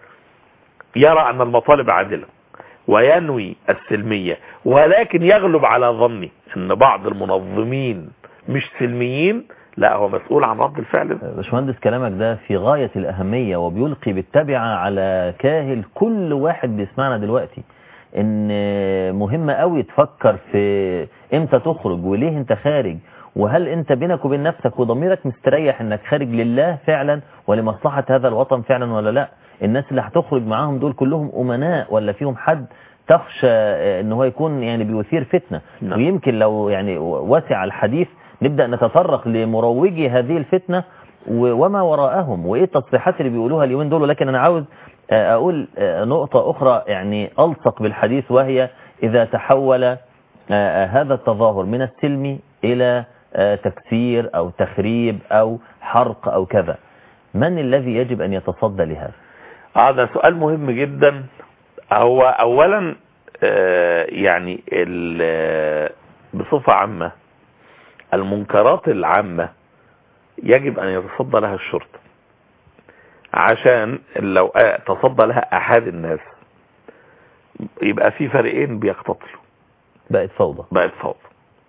Speaker 4: يرى ان المطالب عادله وينوي السلميه ولكن يغلب على ظني ان بعض المنظمين مش سلميين لا هو مسؤول عن رد الفعل ده.
Speaker 3: باشمهندس كلامك ده في غاية الأهمية وبيلقي بالتبعة على كاهل كل واحد بيسمعنا دلوقتي ان مهم قوي تفكر في امتى تخرج وليه انت خارج وهل انت بينك وبين نفسك وضميرك مستريح انك خارج لله فعلا ولمصلحة هذا الوطن فعلا ولا لا الناس اللي هتخرج معاهم دول كلهم امناء ولا فيهم حد تخشى آه، ان هو يكون يعني بيثير فتنة
Speaker 4: نعم.
Speaker 3: ويمكن لو يعني وسع الحديث نبدأ نتطرق لمروجي هذه الفتنة و- وما وراءهم وايه التصريحات اللي بيقولوها اليومين دول ولكن انا عاوز آه، اقول آه، نقطة اخرى يعني الصق بالحديث وهي اذا تحول آه، آه، هذا التظاهر من السلم الى آه، تكسير او تخريب او حرق او كذا من الذي يجب ان يتصدى لهذا
Speaker 4: هذا سؤال مهم جدا هو اولا آه، يعني ال- بصفة عامة المنكرات العامة يجب ان يتصدى لها الشرطة عشان لو آه، تصدى لها احد الناس يبقى في فريقين بيقتتلوا
Speaker 3: بقت فوضى
Speaker 4: بقت فوضى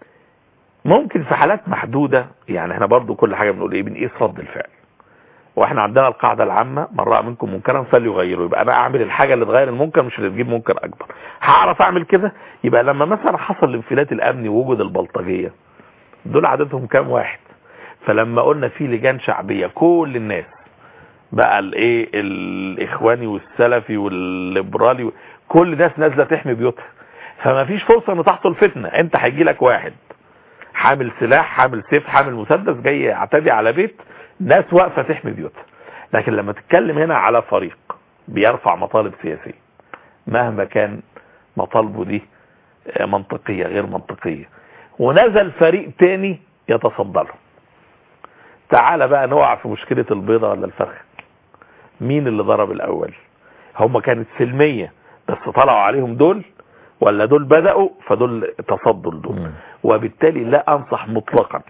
Speaker 4: ممكن في حالات محدودة يعني احنا برضو كل حاجة بنقول ايه بنقيس رد الفعل واحنا عندنا القاعدة العامة من رأى منكم منكرا فليغيره يبقى انا اعمل الحاجة اللي تغير المنكر مش اللي تجيب منكر اكبر هعرف اعمل كده يبقى لما مثلا حصل الانفلات الامني ووجد البلطجية دول عددهم كام واحد فلما قلنا في لجان شعبية كل الناس بقى الايه الاخواني والسلفي والليبرالي كل ناس نازله تحمي بيوتها فما فيش فرصه ان تحصل فتنه انت هيجي لك واحد حامل سلاح حامل سيف حامل مسدس جاي يعتدي على بيت ناس واقفه تحمي بيوتها لكن لما تتكلم هنا على فريق بيرفع مطالب سياسيه مهما كان مطالبه دي آه، منطقيه غير منطقيه ونزل فريق تاني يتصدى له تعالى بقى نقع في مشكله البيضه ولا الفرخه مين اللي ضرب الاول هم كانت سلميه بس طلعوا عليهم دول ولا دول بدأوا فدول تصدوا لدول
Speaker 3: مم.
Speaker 4: وبالتالي لا انصح مطلقا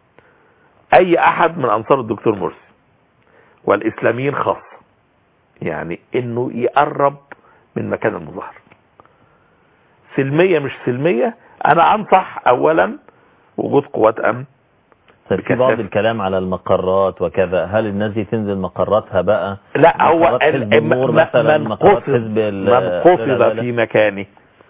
Speaker 4: اي احد من انصار الدكتور مرسي والاسلاميين خاصة يعني انه يقرب من مكان المظاهرة سلمية مش سلمية انا انصح اولا وجود قوات امن
Speaker 3: طيب في بعض
Speaker 4: بكثافة.
Speaker 3: الكلام على المقرات وكذا هل الناس دي تنزل مقراتها بقى
Speaker 4: لا هو
Speaker 3: مقرات
Speaker 4: ال-
Speaker 3: حزب النور
Speaker 4: م-
Speaker 3: مثلا
Speaker 4: من
Speaker 3: مقرات
Speaker 4: قصد
Speaker 3: حزب ال-
Speaker 4: من
Speaker 3: لا، لا،
Speaker 4: قصد
Speaker 3: لا.
Speaker 4: في مكانه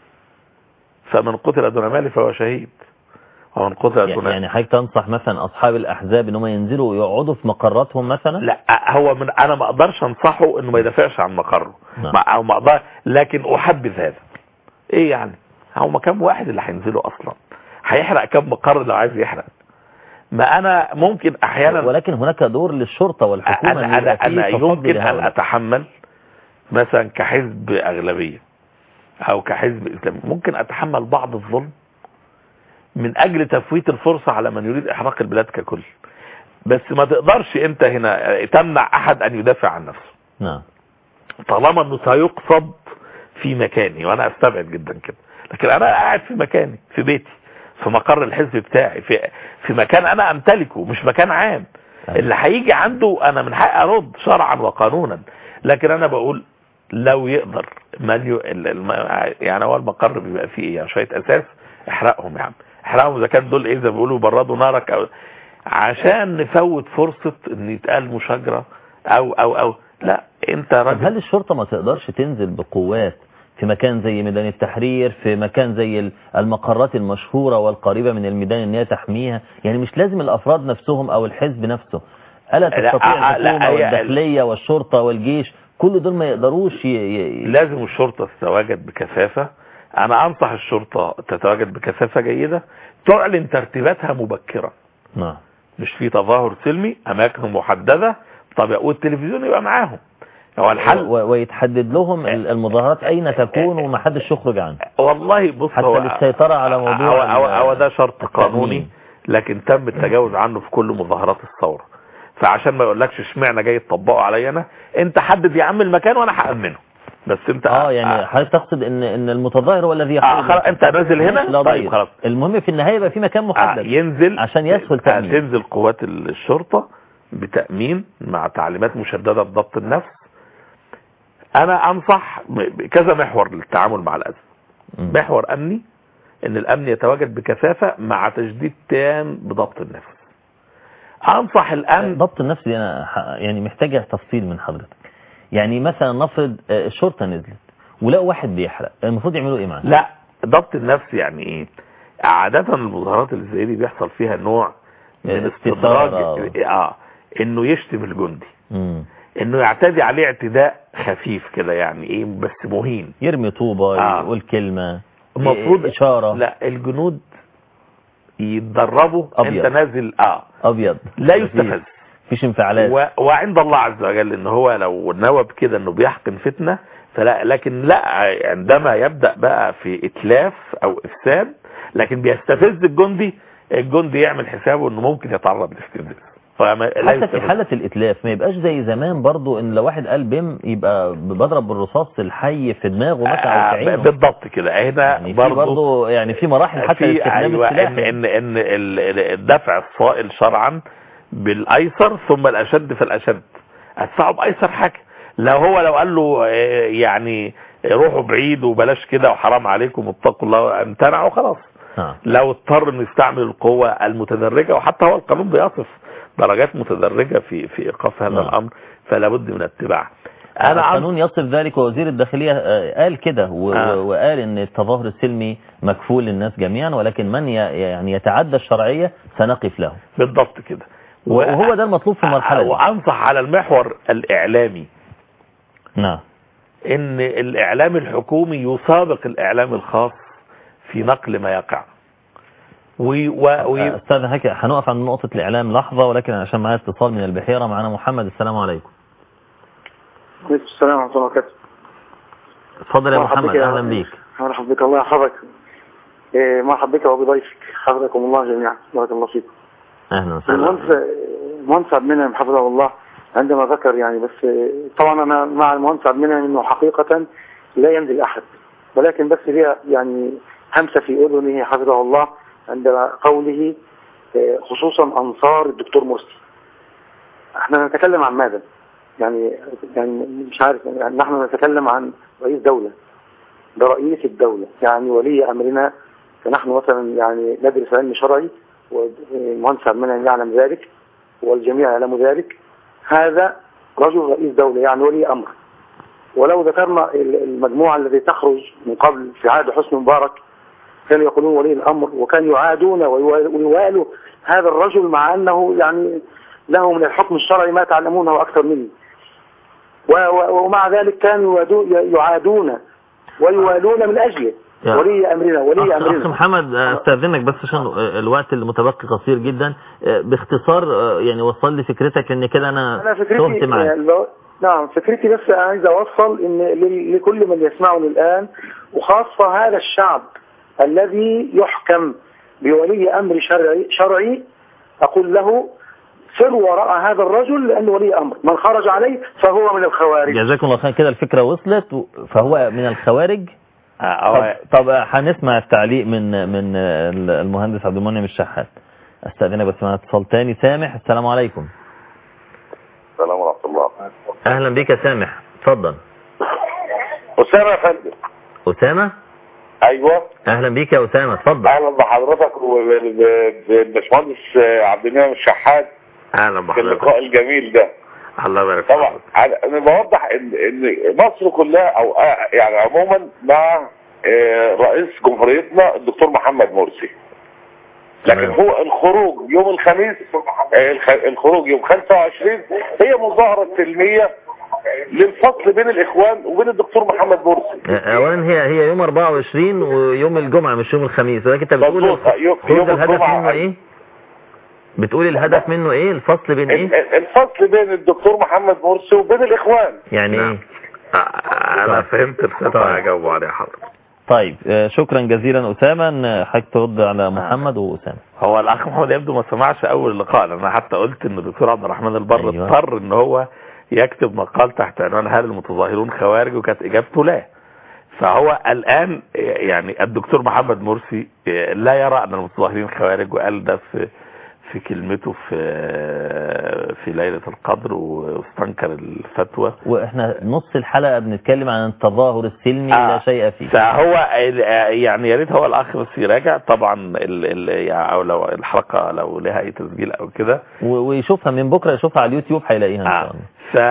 Speaker 4: فمن قتل دون مال فهو شهيد ومن قتل دون
Speaker 3: يعني حضرتك تنصح مثلا اصحاب الاحزاب ان هم ينزلوا ويقعدوا في مقراتهم مثلا
Speaker 4: لا هو من انا ما اقدرش انصحه انه ما يدافعش عن مقره
Speaker 3: نعم.
Speaker 4: ما او ما اقدر لكن احبذ هذا ايه يعني هو كام واحد اللي هينزلوا اصلا هيحرق كام مقر لو عايز يحرق ما انا ممكن احيانا
Speaker 3: ولكن هناك دور للشرطة والحكومة
Speaker 4: انا
Speaker 3: إن يبقى
Speaker 4: انا,
Speaker 3: فيه
Speaker 4: أنا
Speaker 3: تصدي
Speaker 4: يمكن ان
Speaker 3: لهؤلاء.
Speaker 4: اتحمل مثلا كحزب اغلبيه او كحزب اسلامي ممكن اتحمل بعض الظلم من اجل تفويت الفرصه على من يريد احراق البلاد ككل بس ما تقدرش انت هنا تمنع احد ان يدافع عن نفسه
Speaker 3: نعم
Speaker 4: طالما انه سيقصد في مكاني وانا استبعد جدا كده لكن انا قاعد في مكاني في بيتي في مقر الحزب بتاعي في في مكان انا امتلكه مش مكان عام
Speaker 3: أيوة.
Speaker 4: اللي هيجي عنده انا من حقي ارد شرعا وقانونا لكن انا بقول لو يقدر من ي... ال- الم... يعني هو المقر بيبقى فيه ايه يعني شويه اساس احرقهم يا عم احرقهم اذا كان دول ايه زي ما بيقولوا بردوا نارك او عشان نفوت فرصه ان يتقال مشاجره او او او لا انت
Speaker 3: طب
Speaker 4: راجل
Speaker 3: هل الشرطة ما تقدرش تنزل بقوات في مكان زي ميدان التحرير في مكان زي ال- المقرات المشهورة والقريبة من الميدان ان هي تحميها يعني مش لازم الافراد نفسهم او الحزب نفسه ألا
Speaker 4: لا،
Speaker 3: تستطيع
Speaker 4: آه، لا،
Speaker 3: الحكومة
Speaker 4: هي-
Speaker 3: والداخلية والشرطة والجيش كل دول ما يقدروش ي... ي...
Speaker 4: لازم الشرطة تتواجد بكثافة انا انصح الشرطة تتواجد بكثافة جيدة تعلن ترتيباتها مبكرا
Speaker 3: نعم
Speaker 4: مش في تظاهر سلمي اماكن محددة طب والتلفزيون يبقى معاهم هو الحل
Speaker 3: و... ويتحدد لهم ال- المظاهرات اين تكون ومحدش يخرج عنها
Speaker 4: والله بص
Speaker 3: حتى
Speaker 4: هو
Speaker 3: للسيطرة على موضوع
Speaker 4: هو, هو,
Speaker 3: ال-
Speaker 4: هو ده شرط
Speaker 3: التأمين.
Speaker 4: قانوني لكن تم التجاوز عنه في كل مظاهرات الثورة فعشان ما يقولكش اشمعنى جاي تطبقه عليا انا انت حدد يا عم المكان وانا هامنه بس انت
Speaker 3: اه يعني حضرتك تقصد ان ان المتظاهر هو الذي
Speaker 4: آه
Speaker 3: يقول
Speaker 4: خلاص انت نازل هنا
Speaker 3: لا
Speaker 4: طيب
Speaker 3: ضير.
Speaker 4: خلاص
Speaker 3: المهم في النهايه يبقى في مكان
Speaker 4: آه
Speaker 3: محدد
Speaker 4: ينزل
Speaker 3: عشان يسهل
Speaker 4: آه،
Speaker 3: تأمين.
Speaker 4: تنزل قوات الشرطة بتأمين مع تعليمات مشددة بضبط النفس انا انصح ب- كذا محور للتعامل مع الازمة
Speaker 3: مم.
Speaker 4: محور امني ان الامن يتواجد بكثافة مع تجديد تام بضبط النفس انصح الامن
Speaker 3: ضبط النفس دي انا ح- يعني محتاجه تفصيل من حضرتك يعني مثلا نفرض آه، الشرطه نزلت ولقوا واحد بيحرق المفروض يعملوا ايه معاه
Speaker 4: لا ضبط النفس يعني ايه عادة المظاهرات اللي زي دي بيحصل فيها نوع من
Speaker 3: استثارة.
Speaker 4: استدراج اه انه يشتم الجندي
Speaker 3: مم.
Speaker 4: انه يعتدي عليه اعتداء خفيف كده يعني ايه بس مهين
Speaker 3: يرمي طوبه
Speaker 4: آه.
Speaker 3: يقول كلمه
Speaker 4: المفروض
Speaker 3: اشاره
Speaker 4: لا الجنود يتدربوا
Speaker 3: أبيض.
Speaker 4: انت نازل اه
Speaker 3: ابيض
Speaker 4: لا
Speaker 3: مفيش-
Speaker 4: يستفز
Speaker 3: مفيش انفعالات
Speaker 4: و... وعند الله عز وجل ان هو لو نوى بكده انه بيحقن فتنة فلا لكن لا عندما يبدأ بقى في اتلاف او افساد لكن بيستفز الجندي الجندي يعمل حسابه انه ممكن يتعرض لاستفزاز فما لا
Speaker 3: حتى في
Speaker 4: يستفز.
Speaker 3: حالة الإتلاف ما يبقاش زي زمان برضو إن لو واحد قال بيم يبقى بضرب بالرصاص الحي في دماغه مثلا أو في
Speaker 4: آه
Speaker 3: عينه
Speaker 4: بالضبط كده هنا
Speaker 3: يعني في
Speaker 4: برضه
Speaker 3: برضو يعني في مراحل حتى
Speaker 4: في
Speaker 3: لاستخدام
Speaker 4: ايوه
Speaker 3: السلاح
Speaker 4: ان
Speaker 3: يعني.
Speaker 4: ان ان ال- ال- الدفع الصائل شرعا بالايسر ثم الاشد فالاشد الصعب ايسر حاجه لو هو لو قال له آه، يعني روحوا بعيد وبلاش كده وحرام عليكم اتقوا الله امتنعوا خلاص
Speaker 3: آه.
Speaker 4: لو اضطر انه يستعمل القوة المتدرجة وحتى هو القانون بيصف درجات متدرجة في في ايقاف هذا
Speaker 3: نعم.
Speaker 4: الامر فلا بد من اتباعه انا عن-
Speaker 3: القانون يصف ذلك ووزير الداخلية آه، قال كده و-
Speaker 4: آه.
Speaker 3: و- وقال ان التظاهر السلمي مكفول للناس جميعا ولكن من ي- يعني يتعدى الشرعية سنقف له
Speaker 4: بالضبط كده
Speaker 3: وهو ده المطلوب في المرحلة دي
Speaker 4: وانصح على المحور الاعلامي
Speaker 3: نعم
Speaker 4: ان الاعلام الحكومي يسابق الاعلام الخاص في نقل ما يقع وي و... وي...
Speaker 3: استاذ هيك هنقف عند نقطة الاعلام لحظة ولكن عشان معايا اتصال من البحيرة معنا محمد السلام عليكم
Speaker 5: عليكم السلام ورحمة الله وبركاته
Speaker 3: اتفضل يا
Speaker 5: مرحبا
Speaker 3: محمد
Speaker 5: بك يا-
Speaker 3: اهلا بيك
Speaker 5: مرحبا بك الله يحفظك إيه، مرحبا بك وبضيفك حفظكم الله جميعا بارك الله فيكم
Speaker 3: اهلا وسهلا
Speaker 5: المهندس المهندس عبد المنعم حفظه الله عندما ذكر يعني بس إيه، طبعا انا مع المهندس عبد المنعم انه حقيقة لا ينزل احد ولكن بس لي يعني همسة في اذنه حفظه الله عند قوله إيه، خصوصا انصار الدكتور مرسي احنا نتكلم عن ماذا؟ يعني يعني مش عارف يعني نحن نتكلم عن رئيس دولة ده رئيس الدولة يعني ولي أمرنا فنحن مثلا يعني ندرس علم شرعي والمهندس عبد المنعم يعلم ذلك والجميع يعلم ذلك هذا رجل رئيس دولة يعني ولي أمر ولو ذكرنا ال- المجموعة التي تخرج من قبل في عهد حسني مبارك كانوا يقولون ولي الأمر وكانوا يعادون ويوا- ويوالوا هذا الرجل مع أنه يعني له من الحكم الشرعي ما تعلمونه أكثر مني و- و- ومع ذلك كانوا يدو- يعادون ويوالون من أجله
Speaker 3: يا.
Speaker 5: ولي أمرنا ولي
Speaker 3: أخ أخ
Speaker 5: أمرنا
Speaker 3: محمد آه، استاذنك بس عشان آه، الوقت المتبقي قصير جدا آه، باختصار آه، يعني وصل لي فكرتك لان كده انا
Speaker 5: أنا
Speaker 3: تهت
Speaker 5: فكرتي
Speaker 3: معاك
Speaker 5: لو- نعم فكرتي بس عايز أوصل إن لل- لكل من يسمعني الآن وخاصة هذا الشعب الذي يحكم بولي أمر شرعي, شرعي أقول له سر وراء هذا الرجل لأنه ولي أمر من خرج عليه فهو من الخوارج
Speaker 3: جزاكم الله خير كده الفكرة وصلت و- فهو من الخوارج
Speaker 4: آه،
Speaker 3: طب,
Speaker 4: هو-
Speaker 3: طب آه، هنسمع التعليق من من آه، المهندس عبد المنعم الشحات استاذنك بس معنا اتصال تاني سامح السلام عليكم
Speaker 6: السلام ورحمة الله
Speaker 3: اهلا بك يا سامح اتفضل
Speaker 6: أسامة يا فندم
Speaker 3: اسامه
Speaker 6: أيوة
Speaker 3: اهلا بك يا اسامه اتفضل
Speaker 6: أهلا بحضرتك وبالباشمهندس عبد المنعم الشحات
Speaker 4: اهلا
Speaker 6: في
Speaker 4: بحضرتك
Speaker 6: اللقاء الجميل ده
Speaker 4: الله يبارك فيك.
Speaker 6: طبعا أنا- أنا بوضح إن إن مصر كلها أو آه، يعني عموما مع آه، رئيس جمهوريتنا الدكتور محمد مرسي لكن
Speaker 4: تمام.
Speaker 6: هو الخروج يوم الخميس آه، الخ- الخروج يوم 25 هي مظاهرة سلمية للفصل بين الإخوان وبين الدكتور محمد مرسي
Speaker 3: آه، اولا هي هي يوم 24 ويوم الجمعه مش يوم الخميس ولكن انت بتقول
Speaker 6: مظبوط. يوم-
Speaker 3: الخروج
Speaker 6: يوم
Speaker 3: الهدف
Speaker 6: الجمعة.
Speaker 3: منه ايه بتقول الهدف منه ايه الفصل بين
Speaker 6: ال-
Speaker 3: ايه
Speaker 6: ال- الفصل بين الدكتور محمد مرسي وبين الإخوان
Speaker 3: يعني
Speaker 4: نعم.
Speaker 3: ايه
Speaker 4: آه، انا فهمت الخطأ هجاوب عليها حضرتك
Speaker 3: طيب آه، شكرا جزيلا أسامة إن حضرتك ترد على محمد وأسامة
Speaker 4: هو الاخ محمد يبدو ما سمعش اول اللقاء لان انا حتى قلت ان الدكتور عبد الرحمن البر
Speaker 3: أيوة.
Speaker 4: اضطر ان هو يكتب مقال تحت عنوان هل المتظاهرون خوارج وكانت اجابته لا فهو الان يعني الدكتور محمد مرسي لا يرى ان المتظاهرين خوارج وقال ده في في كلمته في في ليله القدر واستنكر الفتوى
Speaker 3: وإحنا نص الحلقة بنتكلم عن التظاهر السلمي
Speaker 4: آه.
Speaker 3: لا شيء فيه
Speaker 4: فهو ال- يعني يا ريت هو الاخ بس يراجع طبعا ال ال يعني او لو الحلقه لو لها اي تسجيل او كده
Speaker 3: و- ويشوفها من بكرة يشوفها على اليوتيوب هيلاقيها إن شاء
Speaker 4: آه.
Speaker 3: الله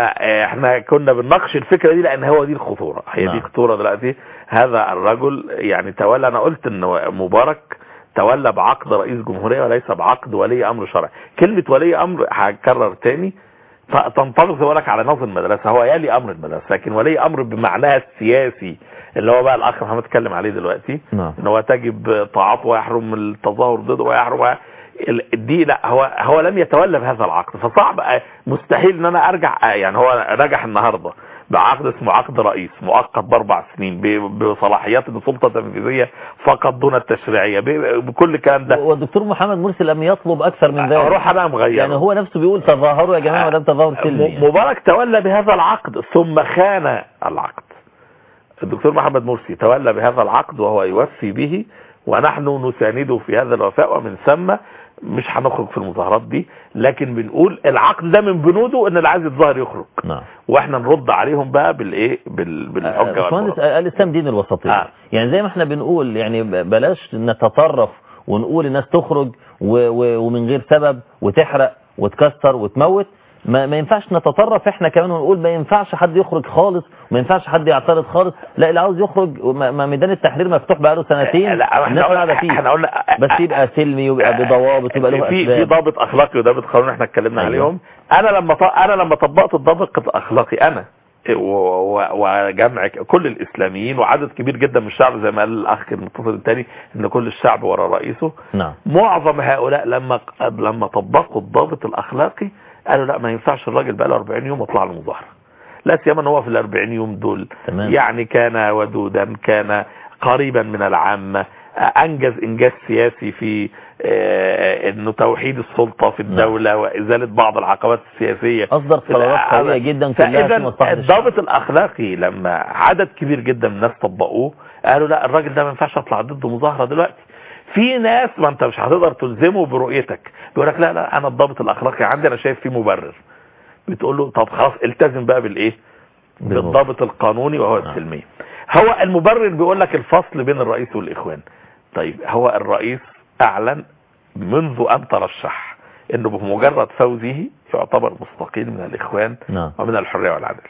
Speaker 4: فاحنا كنا بنناقش الفكره دي لان هو دي الخطوره هي
Speaker 3: نعم.
Speaker 4: دي خطوره دلوقتي هذا الرجل يعني تولى انا قلت ان مبارك تولى بعقد رئيس جمهوريه وليس بعقد ولي امر شرعي كلمه ولي امر هكرر تاني ت- تنطبق زي ما لك على نظم المدرسه هو يلي امر المدرسه لكن ولي امر بمعناها السياسي اللي هو بقى الاخ محمد اتكلم عليه دلوقتي
Speaker 3: نعم
Speaker 4: ان هو تجب طاعته ويحرم التظاهر ضده ويحرم ال- دي لا هو هو لم يتولى بهذا العقد فصعب آه، مستحيل ان انا ارجع آه، يعني هو نجح النهارده بعقد اسمه عقد رئيس مؤقت باربع سنين ب- بصلاحيات السلطه التنفيذيه فقط دون التشريعيه ب- بكل الكلام ده
Speaker 3: والدكتور محمد مرسي لم يطلب أكثر من ذلك
Speaker 4: اروح انا مغير
Speaker 3: يعني هو نفسه بيقول تظاهروا يا جماعة ما دام تظاهر سلمي
Speaker 4: م-
Speaker 3: يعني.
Speaker 4: مبارك تولى بهذا العقد ثم خان العقد الدكتور محمد مرسي تولى بهذا العقد وهو يوفي به ونحن نسانده في هذا الوفاء ومن ثم مش هنخرج في المظاهرات دي لكن بنقول العقد ده من بنوده ان اللي عايز يتظاهر يخرج
Speaker 3: نعم
Speaker 4: واحنا نرد عليهم بقى بالايه بال- بالحجه
Speaker 3: باشمهندس
Speaker 4: والبراءة.
Speaker 3: الاسلام دين الوسطيه
Speaker 4: آه.
Speaker 3: يعني زي ما احنا بنقول يعني ب- بلاش نتطرف ونقول الناس تخرج و و ومن غير سبب وتحرق وتكسر وتموت ما, ما ينفعش نتطرف احنا كمان ونقول ما ينفعش حد يخرج خالص وما ينفعش حد يعترض خالص لا اللي عاوز يخرج ما ما ميدان التحرير مفتوح بقاله سنتين
Speaker 4: لا احنا
Speaker 3: الناس قاعده
Speaker 4: قلنا
Speaker 3: فيه
Speaker 4: احنا قلنا
Speaker 3: بس يبقى سلمي ويبقى بضوابط يبقى له
Speaker 4: في في
Speaker 3: اسباب
Speaker 4: ضابط اخلاقي وضابط قانوني احنا اتكلمنا
Speaker 3: أيوة.
Speaker 4: عليهم انا لما ط... انا لما طبقت الضابط الاخلاقي انا و- و- وجمع ك- كل الاسلاميين وعدد كبير جدا من الشعب زي ما قال الاخ المتصل الثاني ان كل الشعب ورا رئيسه
Speaker 3: نعم
Speaker 4: معظم هؤلاء لما لما طبقوا الضابط الاخلاقي قالوا لا ما ينفعش الراجل بقى له 40 يوم اطلع له مظاهره لا سيما ان هو في ال 40 يوم دول
Speaker 3: تمام.
Speaker 4: يعني كان ودودا كان قريبا من العامه انجز انجاز سياسي في آه، انه توحيد السلطه في الدوله وازاله بعض العقبات السياسيه
Speaker 3: اصدر قرارات قويه جدا كلها في
Speaker 4: فاذا
Speaker 3: مصلحه الشعب
Speaker 4: الضابط الاخلاقي لما عدد كبير جدا من الناس طبقوه قالوا لا الراجل ده ما ينفعش اطلع ضده مظاهره دلوقتي في ناس ما انت مش هتقدر تلزمه برؤيتك بيقول لك لا لا انا الضابط الاخلاقي عندي انا شايف فيه مبرر بتقول له طب خلاص التزم بقى بالايه
Speaker 3: بالنص.
Speaker 4: بالضابط القانوني وهو
Speaker 3: نعم.
Speaker 4: السلميه هو المبرر بيقول لك الفصل بين الرئيس والاخوان طيب هو الرئيس اعلن منذ ان ترشح انه بمجرد فوزه يعتبر مستقيل من الاخوان
Speaker 3: نعم
Speaker 4: ومن الحرية والعدل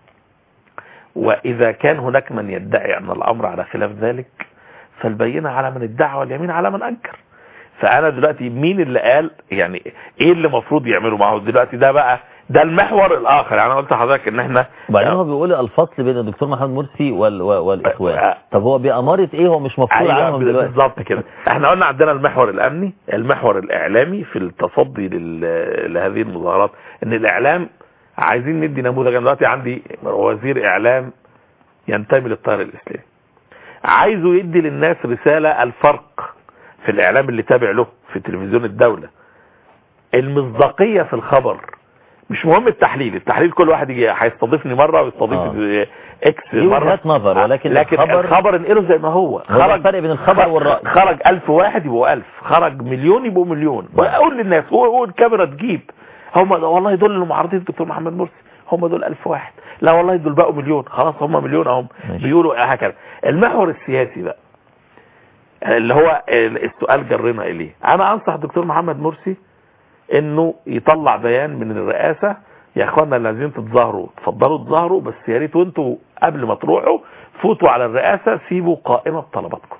Speaker 4: وإذا كان هناك من يدعي أن الأمر على خلاف ذلك فالبينة على من ادعى واليمين على من أنكر فأنا دلوقتي مين اللي قال يعني إيه اللي المفروض يعمله معه دلوقتي ده بقى ده المحور الآخر يعني أنا قلت لحضرتك إن إحنا
Speaker 3: وبعدين هو بيقول الفصل بين الدكتور محمد مرسي وال... وال- والاخوان
Speaker 4: آه.
Speaker 3: طب هو بأمارة ايه هو مش مفصول
Speaker 4: ايوه
Speaker 3: عنهم دلوقتي
Speaker 4: بالظبط كده احنا قلنا عندنا المحور الامني المحور الاعلامي في التصدي لل- لهذه المظاهرات ان الاعلام عايزين ندي نموذج انا دلوقتي عندي وزير اعلام ينتمي للتيار الاسلامي عايزه يدي للناس رسالة الفرق في الاعلام اللي تابع له في تلفزيون الدولة المصداقية في الخبر مش مهم التحليل التحليل كل واحد يجي هيستضيفني مرة ويستضيف
Speaker 3: آه.
Speaker 4: اكس
Speaker 3: دي
Speaker 4: مرة
Speaker 3: وجهات نظر ولكن
Speaker 4: لكن
Speaker 3: الخبر-
Speaker 4: الخبر انقله زي ما هو
Speaker 3: هو ده الفرق بين الخبر والرأي.
Speaker 4: خرج ألف واحد يبقوا ألف خرج مليون يبقوا مليون وأقول للناس والكاميرا تجيب هم والله دول اللي معارضين الدكتور محمد مرسي هم دول ألف واحد لا والله دول بقوا مليون خلاص هم مليون اهم
Speaker 3: ماشي.
Speaker 4: بيقولوا هكذا المحور السياسي بقى اللي هو السؤال جرنا إليه أنا أنصح الدكتور محمد مرسي انه يطلع بيان من الرئاسة يا اخوانا اللي عايزين تتظاهروا تفضلوا تظاهروا بس يا ريت وانتوا قبل ما تروحوا فوتوا على الرئاسة سيبوا قائمة طلباتكم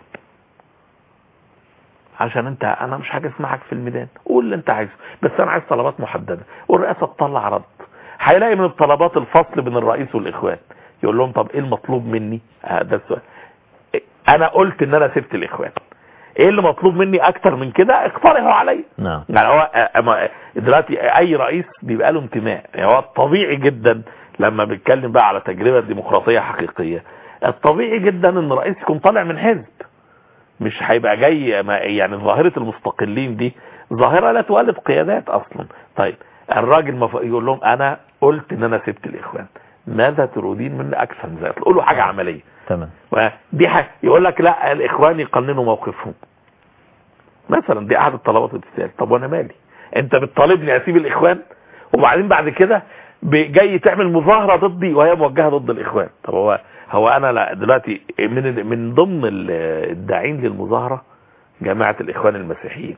Speaker 4: عشان انت انا مش حاجة اسمعك في الميدان قول اللي انت عايزه بس انا عايز طلبات محددة والرئاسة تطلع رد هيلاقي من الطلبات الفصل بين الرئيس والاخوان يقول لهم طب ايه المطلوب مني آه ده السؤال انا قلت ان انا سبت الاخوان ايه اللي مطلوب مني اكتر من كده اقترحوا عليا
Speaker 3: نعم
Speaker 4: يعني هو أما دلوقتي اي رئيس بيبقى له انتماء يعني هو طبيعي جدا لما بيتكلم بقى على تجربه ديمقراطيه حقيقيه الطبيعي جدا ان الرئيس يكون طالع من حزب مش هيبقى جاي ما- يعني ظاهرة المستقلين دي ظاهرة لا تولد قيادات اصلا طيب الراجل مف... يقول لهم انا قلت ان انا سبت الاخوان ماذا تريدين مني اكثر من ذلك قولوا حاجة عملية
Speaker 3: تمام
Speaker 4: ودي حاجة يقول لك لا الاخوان يقننوا موقفهم مثلا دي احد الطلبات اللي بتتقال طب وانا مالي انت بتطالبني اسيب الاخوان وبعدين بعد كده ب- جاي تعمل مظاهرة ضدي وهي موجهة ضد الاخوان طب هو هو انا لا دلوقتي من ال- من ضمن ال- الداعين للمظاهرة جماعة الاخوان المسيحيين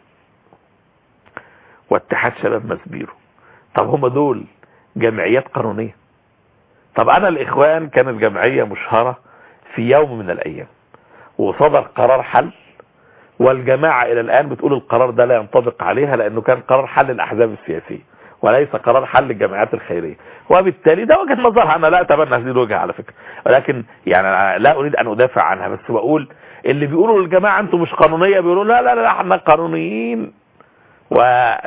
Speaker 4: واتحاد شباب مسبيرو طب هم دول جمعيات قانونية طب انا الاخوان كانت جمعية مشهرة في يوم من الايام وصدر قرار حل والجماعة الى الان بتقول القرار ده لا ينطبق عليها لانه كان قرار حل الاحزاب السياسية وليس قرار حل الجمعيات الخيرية وبالتالي ده وجهة نظرها انا لا اتبنى هذه الوجهة على فكرة ولكن يعني أنا لا اريد ان ادافع عنها بس بقول اللي بيقولوا للجماعة انتم مش قانونية بيقولوا لا لا لا احنا قانونيين و...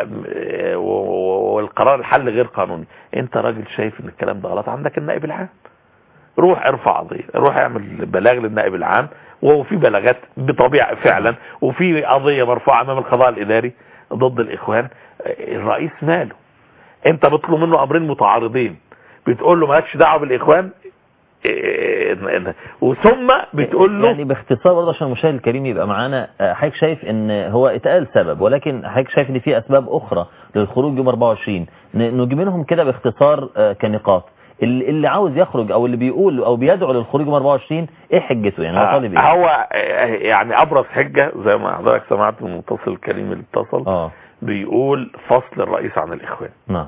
Speaker 4: و- والقرار الحل غير قانوني انت راجل شايف ان الكلام ده غلط عندك النائب العام روح ارفع قضيه روح اعمل بلاغ للنائب العام وهو في بلاغات بطبيعه فعلا وفي قضيه مرفوعه امام القضاء الاداري ضد الاخوان الرئيس ماله انت بتطلب منه امرين متعارضين بتقول له مالكش دعوه بالاخوان إيه، وثم بتقول له
Speaker 3: يعني باختصار برضه عشان المشاهد الكريم يبقى معانا آه، حضرتك شايف ان هو اتقال سبب ولكن حضرتك شايف ان في اسباب اخرى للخروج يوم 24 ن- نجي منهم كده باختصار آه، كنقاط اللي اللي عاوز يخرج او اللي بيقول او بيدعو للخروج يوم 24 ايه حجته يعني هو طالب ايه
Speaker 4: هو آه، يعني ابرز حجه زي ما حضرتك سمعت من المتصل الكريم اللي اتصل
Speaker 3: اه
Speaker 4: بيقول فصل الرئيس عن الاخوان
Speaker 3: نعم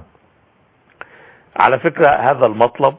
Speaker 4: على فكرة هذا المطلب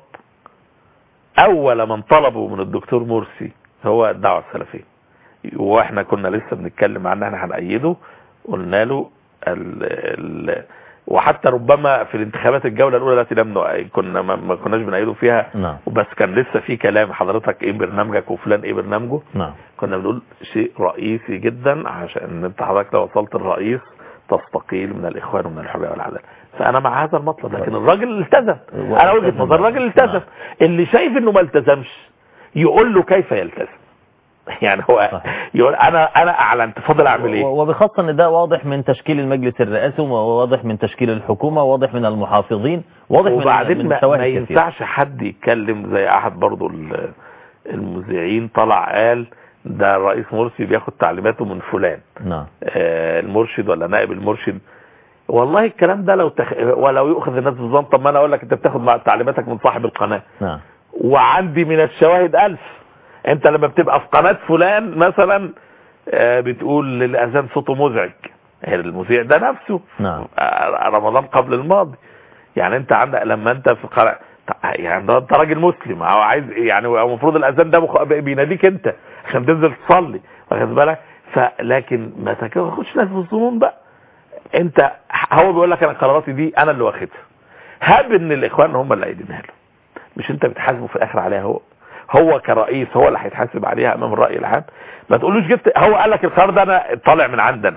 Speaker 4: اول من طلبه من الدكتور مرسي هو الدعوة السلفية واحنا كنا لسه بنتكلم عنها احنا هنأيده قلنا له ال ال وحتى ربما في الانتخابات الجولة الاولى التي لم نؤ- كنا ما ما كناش بنأيده فيها
Speaker 3: نعم
Speaker 4: وبس كان لسه في كلام حضرتك ايه برنامجك وفلان ايه برنامجه
Speaker 3: نعم
Speaker 4: كنا بنقول شيء رئيسي جدا عشان انت حضرتك لو وصلت الرئيس تستقيل من الاخوان ومن الحريه والعداله فانا مع هذا المطلب لكن الراجل التزم انا وجهه نظر الراجل التزم اللي شايف انه ما التزمش يقول له كيف يلتزم يعني هو
Speaker 3: صحيح.
Speaker 4: يقول انا انا اعلنت فاضل اعمل ايه
Speaker 3: و- وبخاصة ان ده واضح من تشكيل المجلس الرئاسي وواضح من تشكيل الحكومة وواضح من المحافظين واضح من
Speaker 4: وبعدين
Speaker 3: من
Speaker 4: ما,
Speaker 3: شواهد
Speaker 4: ما
Speaker 3: كثيرة.
Speaker 4: ينفعش حد يتكلم زي احد برضو ال- المذيعين طلع قال ده الرئيس مرسي بياخد تعليماته من فلان
Speaker 3: نعم
Speaker 4: آه، المرشد ولا نائب المرشد والله الكلام ده لو تخ... ولو يؤخذ الناس بالظبط طب ما انا اقول لك انت بتاخد مع تعليماتك من صاحب القناه
Speaker 3: نعم
Speaker 4: وعندي من الشواهد ألف انت لما بتبقى في قناه فلان مثلا آه، بتقول للاذان صوته مزعج هي المذيع ده نفسه
Speaker 3: نعم
Speaker 4: آه، رمضان قبل الماضي يعني انت عندك لما انت في قناه يعني ده انت راجل مسلم او عايز يعني هو المفروض الاذان ده مخ- بيناديك انت عشان تنزل تصلي واخد بالك فلكن ما تاخدش ناس بالظنون بقى انت هو بيقول لك انا قراراتي دي انا اللي واخدها هاب ان الاخوان هم اللي قايلينها له مش انت بتحاسبه في الاخر عليها هو هو كرئيس هو اللي هيتحاسب عليها امام الراي العام ما تقولوش جبت هو قال لك القرار ده انا طالع من عندنا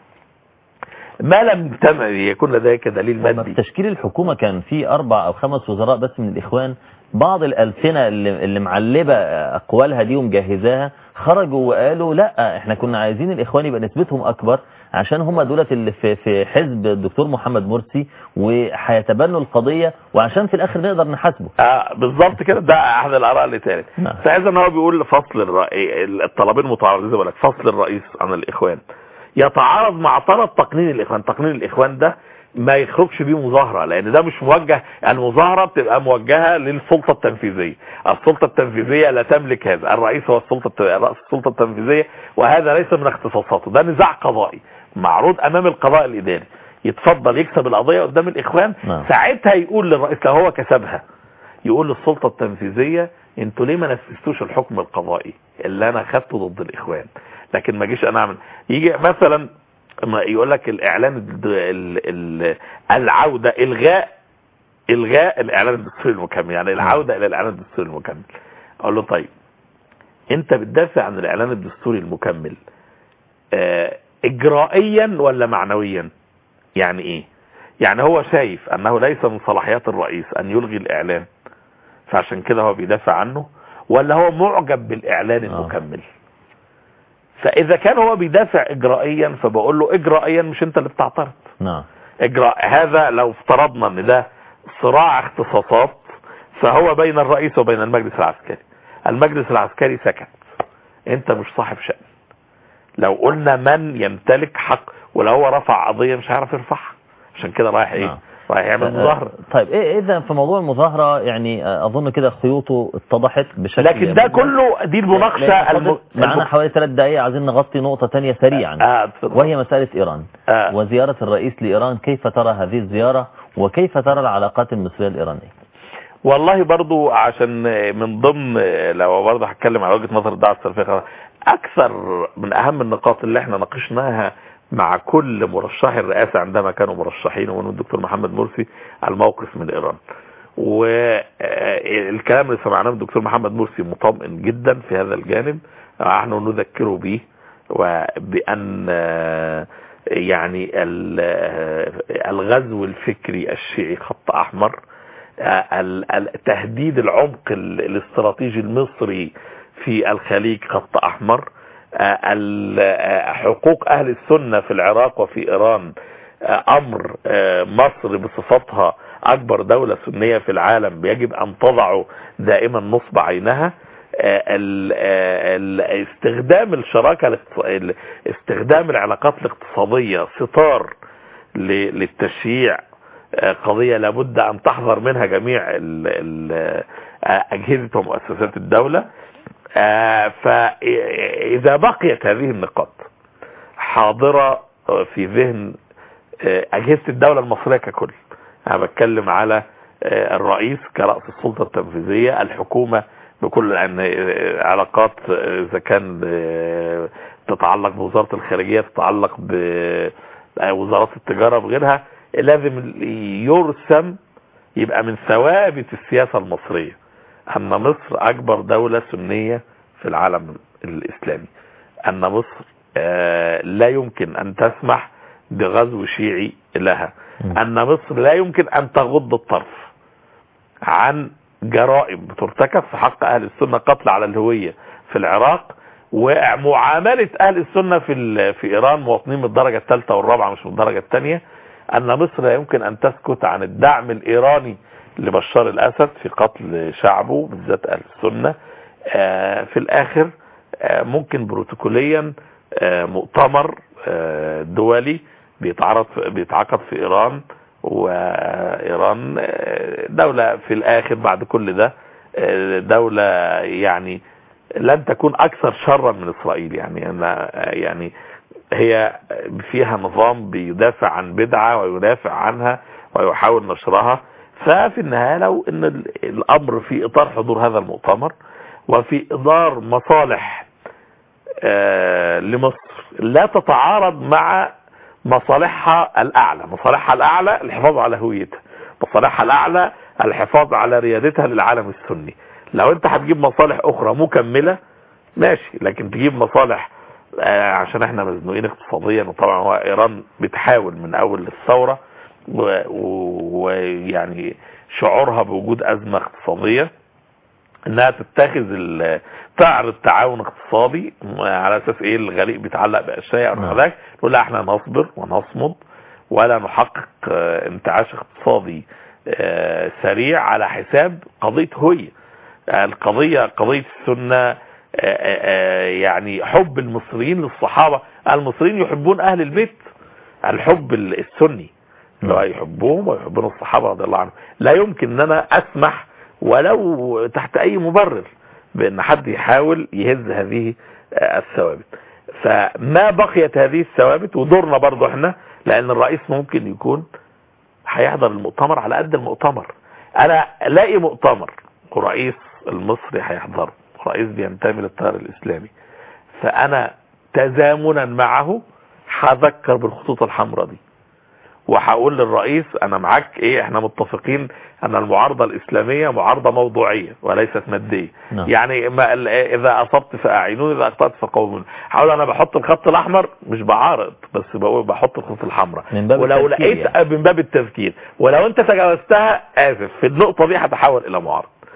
Speaker 4: ما لم تم يكون لديك دليل
Speaker 3: وما في
Speaker 4: مادي
Speaker 3: تشكيل الحكومة كان في أربع أو خمس وزراء بس من الإخوان بعض الألسنة اللي, اللي معلبة أقوالها دي ومجهزاها خرجوا وقالوا لا احنا كنا عايزين الإخوان يبقى نسبتهم أكبر عشان هم دولت اللي في, في حزب الدكتور محمد مرسي وهيتبنوا القضية وعشان في الآخر نقدر نحاسبه
Speaker 4: آه بالظبط كده ده احد الاراء اللي اتقالت
Speaker 3: نعم.
Speaker 4: فاذا هو بيقول فصل الرأي الطلبين متعارضين زي ما بقول لك فصل الرئيس عن الاخوان يتعارض مع طلب تقنين الاخوان تقنين الاخوان ده ما يخرجش بيه مظاهرة لان ده مش موجه المظاهرة بتبقى موجهة للسلطة التنفيذية السلطة التنفيذية لا تملك هذا الرئيس هو السلطة الت- رأس السلطة التنفيذية وهذا ليس من اختصاصاته ده نزاع قضائي معروض امام القضاء الاداري يتفضل يكسب القضية قدام الاخوان
Speaker 3: نعم.
Speaker 4: ساعتها يقول للرئيس لو هو كسبها يقول للسلطة التنفيذية انتوا ليه ما نفذتوش الحكم القضائي اللي انا خدته ضد الاخوان لكن ما جيش انا اعمل يجي مثلا ما يقول لك الاعلان الد- ال- ال- العودة الغاء الغاء الاعلان الدستوري المكمل يعني العودة الى الاعلان الدستوري المكمل اقول له طيب انت بتدافع عن الاعلان الدستوري المكمل آه، اجرائيا ولا معنويا يعني ايه يعني هو شايف انه ليس من صلاحيات الرئيس ان يلغي الاعلان فعشان كده هو بيدافع عنه ولا هو معجب بالاعلان
Speaker 3: آه.
Speaker 4: المكمل فاذا كان هو بيدافع اجرائيا فبقول له اجرائيا مش انت اللي بتعترض
Speaker 3: نعم
Speaker 4: اجراء هذا لو افترضنا ان ده صراع اختصاصات فهو بين الرئيس وبين المجلس العسكري المجلس العسكري سكت انت مش صاحب شأن لو قلنا من يمتلك حق ولو هو رفع قضية مش هيعرف يرفعها عشان كده رايح ايه
Speaker 3: نعم.
Speaker 4: رايح يعمل مظاهرة
Speaker 3: طيب إيه اذا في موضوع المظاهرة يعني آه، اظن كده خيوطه اتضحت بشكل
Speaker 4: لكن ده كله دي المناقشة الم...
Speaker 3: معنا
Speaker 4: الم...
Speaker 3: حوالي ثلاث دقائق عايزين نغطي نقطة تانية سريعا
Speaker 4: آه اتفضل.
Speaker 3: وهي مسألة إيران
Speaker 4: آه.
Speaker 3: وزيارة الرئيس لإيران كيف ترى هذه الزيارة وكيف ترى العلاقات المصرية الإيرانية
Speaker 4: والله برضو عشان من ضمن لو برضو هتكلم على وجهة نظر الدعوة السلفية اكثر من اهم النقاط اللي احنا ناقشناها مع كل مرشحي الرئاسة عندما كانوا مرشحين ومن الدكتور محمد مرسي الموقف من ايران والكلام اللي سمعناه من الدكتور محمد مرسي مطمئن جدا في هذا الجانب نحن نذكره به وبأن يعني الغزو الفكري الشيعي خط أحمر تهديد العمق الاستراتيجي المصري في الخليج خط أحمر حقوق أهل السنة في العراق وفي إيران أمر مصر بصفتها أكبر دولة سنية في العالم يجب أن تضع دائما نصب عينها استخدام الشراكة استخدام العلاقات الاقتصادية ستار للتشييع قضية لابد أن تحذر منها جميع أجهزة ومؤسسات الدولة فإذا بقيت هذه النقاط حاضرة في ذهن أجهزة الدولة المصرية ككل أنا بتكلم على الرئيس كرأس السلطة التنفيذية الحكومة بكل أن علاقات إذا كان تتعلق بوزارة الخارجية تتعلق بوزارات التجارة بغيرها لازم يرسم يبقى من ثوابت السياسة المصرية أن مصر أكبر دولة سنية في العالم الإسلامي أن مصر لا يمكن أن تسمح بغزو شيعي لها أن مصر لا يمكن أن تغض الطرف عن جرائم بترتكب في حق أهل السنة قتل على الهوية في العراق ومعاملة أهل السنة في في إيران مواطنين من الدرجة الثالثة والرابعة مش من الدرجة الثانية أن مصر لا يمكن أن تسكت عن الدعم الإيراني لبشار الأسد في قتل شعبه بالذات أهل السنة في الآخر ممكن بروتوكوليا مؤتمر دولي بيتعرض بيتعقد في إيران وإيران دولة في الآخر بعد كل ده دولة يعني لن تكون أكثر شرا من إسرائيل يعني أنا يعني هي فيها نظام بيدافع عن بدعة ويدافع عنها ويحاول نشرها ففي النهاية لو ان الامر في اطار حضور هذا المؤتمر وفي اطار مصالح آه لمصر لا تتعارض مع مصالحها الاعلى مصالحها الاعلى الحفاظ على هويتها مصالحها الاعلى الحفاظ على ريادتها للعالم السني لو انت هتجيب مصالح اخرى مكملة ماشي لكن تجيب مصالح آه عشان احنا مزنوقين اقتصاديا وطبعا هو ايران بتحاول من اول الثورة ويعني شعورها بوجود ازمة اقتصادية انها تتخذ تعرض تعاون اقتصادي على اساس ايه الغريق بيتعلق باشياء او
Speaker 3: نعم.
Speaker 4: ذلك نقول لا احنا نصبر ونصمد ولا نحقق آه، انتعاش اقتصادي آه، سريع على حساب قضية هوية القضية قضية السنة آه، آه، يعني حب المصريين للصحابة المصريين يحبون اهل البيت الحب السني لو يحبوهم ويحبون الصحابة رضي الله عنهم لا يمكن ان انا اسمح ولو تحت اي مبرر بان حد يحاول يهز هذه آه، الثوابت فما بقيت هذه الثوابت ودورنا برضو احنا لان الرئيس ممكن يكون هيحضر المؤتمر على قد المؤتمر انا الاقي مؤتمر ورئيس المصري هيحضره رئيس بينتمي للتيار الاسلامي فانا تزامنا معه هذكر بالخطوط الحمراء دي وهقول للرئيس انا معاك ايه احنا متفقين ان المعارضة الاسلامية معارضة موضوعية وليست مادية
Speaker 3: نعم.
Speaker 4: يعني ما ال- اذا اصبت فاعينوني اذا اخطأت فقومون حاول انا بحط الخط الاحمر مش بعارض بس بقول بحط الخط الحمراء
Speaker 3: من باب
Speaker 4: ولو
Speaker 3: التذكير
Speaker 4: لقيت من باب التذكير ولو انت تجاوزتها اسف في النقطة دي هتحول الى معارض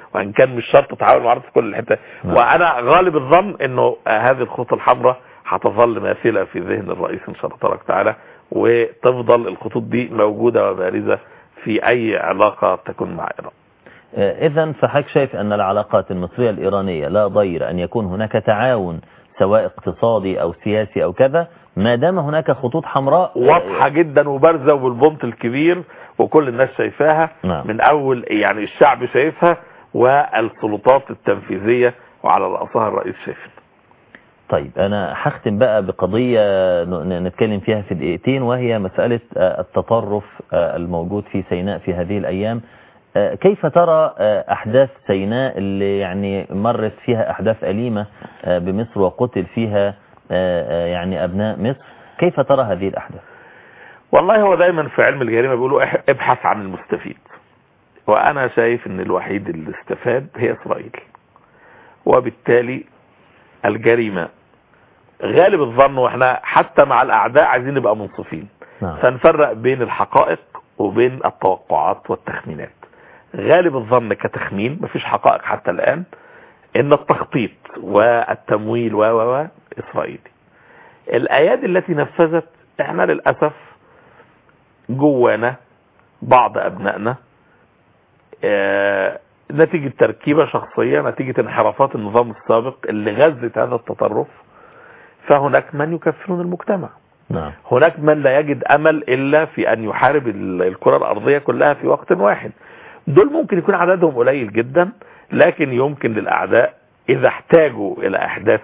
Speaker 4: وان كان مش شرط تعاون معارض في كل الحته
Speaker 3: نعم.
Speaker 4: وانا غالب الظن انه آه، هذه الخطوط الحمراء هتظل ماثله في ذهن الرئيس ان شاء الله تبارك وتعالى وتفضل الخطوط دي موجوده وبارزه في اي علاقه تكون مع ايران
Speaker 3: إذا فحضرتك شايف أن العلاقات المصرية الإيرانية لا ضير أن يكون هناك تعاون سواء اقتصادي أو سياسي أو كذا ما دام هناك خطوط حمراء
Speaker 4: واضحه جدا وبارزه وبالبنط الكبير وكل الناس شايفاها
Speaker 3: نعم.
Speaker 4: من اول يعني الشعب شايفها والسلطات التنفيذيه وعلى راسها الرئيس شايفها
Speaker 3: طيب أنا هختم بقى بقضية ن- نتكلم فيها في دقيقتين وهي مسألة آه، التطرف آه، الموجود في سيناء في هذه الأيام آه، كيف ترى آه، أحداث سيناء اللي يعني مرت فيها أحداث أليمة آه، بمصر وقتل فيها آه، آه، يعني أبناء مصر كيف ترى هذه الأحداث
Speaker 4: والله هو دايما في علم الجريمه بيقولوا اح- ابحث عن المستفيد وانا شايف ان الوحيد اللي استفاد هي اسرائيل وبالتالي الجريمه غالب الظن واحنا حتى مع الاعداء عايزين نبقى منصفين
Speaker 3: نعم
Speaker 4: فنفرق بين الحقائق وبين التوقعات والتخمينات غالب الظن كتخمين مفيش حقائق حتى الآن ان التخطيط والتمويل و و و اسرائيلي الايادي التي نفذت احنا للاسف جوانا بعض ابنائنا آه، نتيجة تركيبة شخصية نتيجة انحرافات النظام السابق اللي غزت هذا التطرف فهناك من يكفرون المجتمع
Speaker 3: نعم
Speaker 4: هناك من لا يجد امل الا في ان يحارب ال- الكرة الارضية كلها في وقت واحد دول ممكن يكون عددهم قليل جدا لكن يمكن للاعداء اذا احتاجوا الى احداث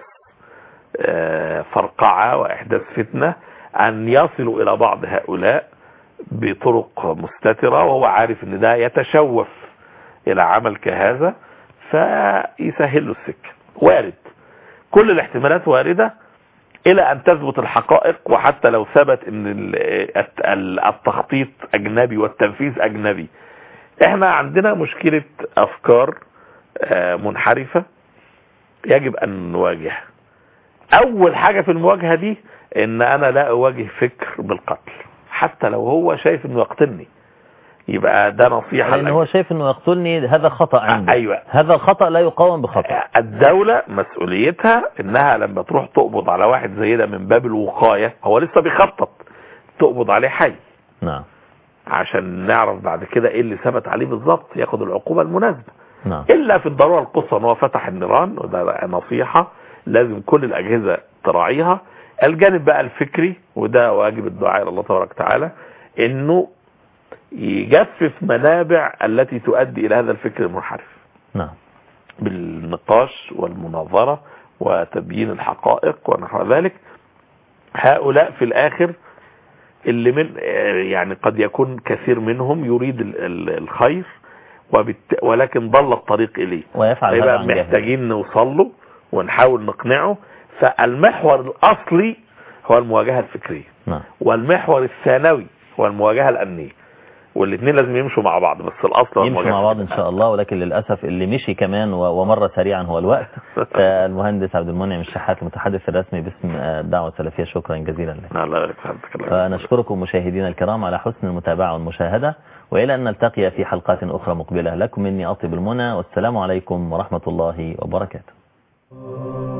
Speaker 4: آه، فرقعة واحداث فتنة ان يصلوا الى بعض هؤلاء بطرق مستترة وهو عارف ان ده يتشوف الى عمل كهذا فيسهل له السكة وارد كل الاحتمالات واردة الى ان تثبت الحقائق وحتى لو ثبت ان ال- الت- ال- التخطيط اجنبي والتنفيذ اجنبي احنا عندنا مشكلة افكار آه، منحرفة يجب ان نواجهها اول حاجة في المواجهة دي ان انا لا اواجه فكر بالقتل حتى لو هو شايف انه يقتلني يبقى ده نصيحة
Speaker 3: لأن هو شايف أنه يقتلني هذا خطأ عنده
Speaker 4: أيوة.
Speaker 3: هذا الخطأ لا يقاوم بخطأ
Speaker 4: الدولة مسؤوليتها انها لما تروح تقبض على واحد زي ده من باب الوقاية هو لسه بيخطط تقبض عليه حي
Speaker 3: نعم
Speaker 4: عشان نعرف بعد كده ايه اللي ثبت عليه بالظبط ياخد العقوبة المناسبة
Speaker 3: نعم
Speaker 4: الا في الضرورة القصوى ان هو فتح النيران وده نصيحة لازم كل الاجهزة تراعيها الجانب بقى الفكري وده واجب الدعاء الى الله تبارك وتعالى انه يجفف منابع التي تؤدي الى هذا الفكر المنحرف
Speaker 3: نعم
Speaker 4: بالنقاش والمناظرة وتبيين الحقائق ونحو ذلك هؤلاء في الآخر اللي من يعني قد يكون كثير منهم يريد ال- ال- الخير وبالت... ولكن ضل الطريق إليه
Speaker 3: ويفعل هذا
Speaker 4: فيبقى
Speaker 3: عن جهل
Speaker 4: محتاجين نوصل له ونحاول نقنعه فالمحور الأصلي هو المواجهة الفكرية
Speaker 3: نعم
Speaker 4: والمحور الثانوي هو المواجهة الأمنية والاثنين لازم يمشوا مع بعض بس الأصل هو
Speaker 3: يمشوا
Speaker 4: المواجهة
Speaker 3: مع بعض ان شاء الله ولكن للاسف اللي مشي كمان و- ومر سريعا هو الوقت المهندس عبد المنعم الشحات المتحدث الرسمي باسم آه، الدعوه السلفيه شكرا جزيلا لك
Speaker 4: الله يبارك في حضرتك الله يبارك.
Speaker 3: نشكركم مشاهدينا الكرام على حسن المتابعه والمشاهده والى ان نلتقي في حلقات اخرى مقبله لكم مني اطيب المنى والسلام عليكم ورحمه الله وبركاته